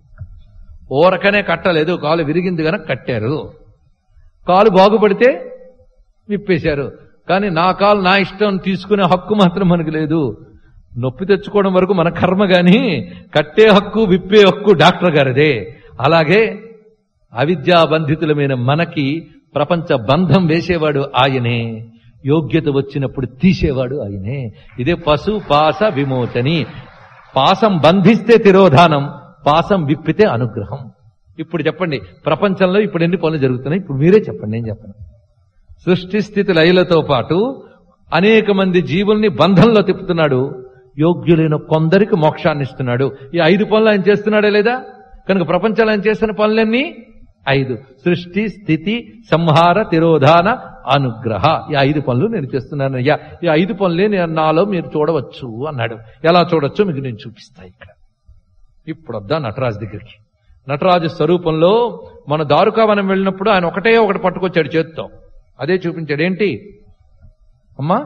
ఓరకనే కట్టలేదు కాలు విరిగింది కనుక కట్టారు కాలు బాగుపడితే విప్పేశారు కానీ నా కాలు నా ఇష్టం తీసుకునే హక్కు మాత్రం మనకు లేదు నొప్పి తెచ్చుకోవడం వరకు మన కర్మ గాని కట్టే హక్కు విప్పే హక్కు డాక్టర్ గారిదే అలాగే అవిద్యాబంధితులమైన మనకి ప్రపంచ బంధం వేసేవాడు ఆయనే యోగ్యత వచ్చినప్పుడు తీసేవాడు ఆయనే ఇదే పశు పాస విమోచని పాసం బంధిస్తే తిరోధానం పాసం విప్పితే అనుగ్రహం ఇప్పుడు చెప్పండి ప్రపంచంలో ఇప్పుడు ఎన్ని పనులు జరుగుతున్నాయి ఇప్పుడు మీరే చెప్పండి నేను చెప్పను సృష్టి స్థితి లయలతో పాటు అనేక మంది జీవుల్ని బంధంలో తిప్పుతున్నాడు యోగ్యులైన కొందరికి మోక్షాన్ని ఇస్తున్నాడు ఈ ఐదు పనులు ఆయన చేస్తున్నాడే లేదా కనుక ప్రపంచంలో ఆయన చేస్తున్న పనులన్నీ ఐదు సృష్టి స్థితి సంహార తిరోధాన అనుగ్రహ ఈ ఐదు పనులు నేను చేస్తున్నాను అయ్యా ఈ ఐదు పనులే నేను నాలో మీరు చూడవచ్చు అన్నాడు ఎలా చూడొచ్చో మీకు నేను చూపిస్తా ఇక్కడ ఇప్పుడు వద్దా నటరాజు దగ్గరికి నటరాజు స్వరూపంలో మన దారుకావనం వెళ్ళినప్పుడు ఆయన ఒకటే ఒకటి పట్టుకొచ్చాడు చేత్తో అదే చూపించాడు ఏంటి అమ్మా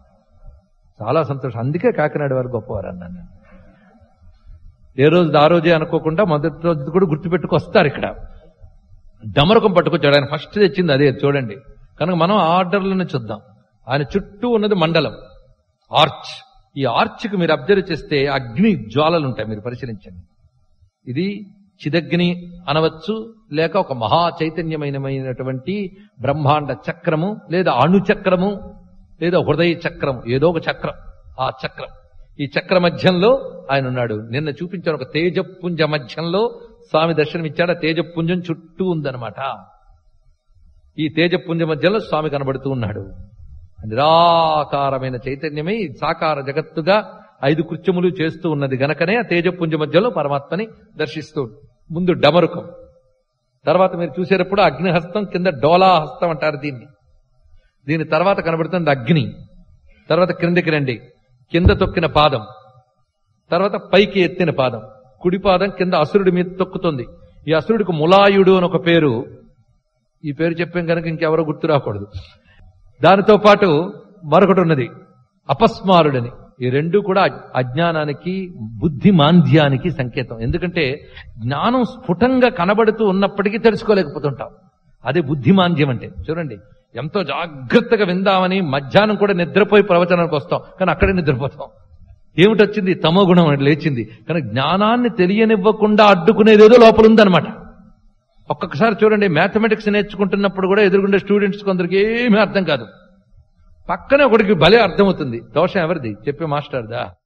చాలా సంతోషం అందుకే కాకినాడ వారు గొప్పవారు అన్నాను నేను. ఏ రోజు ఆ రోజే అనుకోకుండా మొదటి రోజు కూడా గుర్తుపెట్టుకు వస్తారు ఇక్కడ డమరకం పట్టుకొచ్చాడు ఆయన ఫస్ట్ తెచ్చింది అదే చూడండి కనుక మనం ఆ ఆర్డర్లోనే చూద్దాం ఆయన చుట్టూ ఉన్నది మండలం ఆర్చ్ ఈ ఆర్చ్కి మీరు అబ్జర్వ్ చేస్తే అగ్ని జ్వాలలు ఉంటాయి మీరు పరిశీలించండి ఇది చిదగ్ని అనవచ్చు లేక ఒక మహా చైతన్యమైనటువంటి బ్రహ్మాండ చక్రము లేదా అణు చక్రము లేదా హృదయ చక్రం ఏదో ఒక చక్రం ఆ చక్రం ఈ చక్ర మధ్యంలో ఆయన ఉన్నాడు నిన్న చూపించాను ఒక తేజపుంజ మధ్యంలో స్వామి దర్శనం ఇచ్చాడు ఆ తేజపుంజం చుట్టూ ఉందన్నమాట ఈ తేజపుంజ మధ్యలో స్వామి కనబడుతూ ఉన్నాడు నిరాకారమైన చైతన్యమే ఈ సాకార జగత్తుగా ఐదు కృత్యములు చేస్తూ ఉన్నది గనకనే ఆ తేజపుంజ మధ్యలో పరమాత్మని దర్శిస్తూ ముందు డమరుకం తర్వాత మీరు చూసేటప్పుడు అగ్నిహస్తం కింద డోలాహస్తం అంటారు దీన్ని దీని తర్వాత కనబడుతుంది అగ్ని తర్వాత క్రిందికి రండి కింద తొక్కిన పాదం తర్వాత పైకి ఎత్తిన పాదం కుడి పాదం కింద అసురుడి మీద తొక్కుతుంది ఈ అసురుడికి ములాయుడు అని ఒక పేరు ఈ పేరు చెప్పాం కనుక ఇంకెవరో గుర్తు రాకూడదు దానితో పాటు మరొకటి ఉన్నది అపస్మారుడని ఈ రెండు కూడా అజ్- అజ్ఞానానికి బుద్ధి మాంద్యానికి సంకేతం ఎందుకంటే జ్ఞానం స్ఫుటంగా కనబడుతూ ఉన్నప్పటికీ తెలుసుకోలేకపోతుంటాం అదే బుద్ధిమాంద్యం అంటే చూడండి ఎంతో జాగ్రత్తగా విందామని మధ్యాహ్నం కూడా నిద్రపోయి ప్రవచనానికి వస్తాం కానీ అక్కడే నిద్రపోతాం ఏమిటి వచ్చింది తమో గుణం అని లేచింది కానీ జ్ఞానాన్ని తెలియనివ్వకుండా అడ్డుకునేది ఏదో లోపల ఉందన్నమాట ఒక్కొక్కసారి చూడండి మ్యాథమెటిక్స్ నేర్చుకుంటున్నప్పుడు కూడా ఎదురుగుండే స్టూడెంట్స్ కొందరికి ఏమీ అర్థం కాదు పక్కనే ఒకడికి భలే అర్థమవుతుంది దోషం ఎవరిది చెప్పే మాస్టర్దా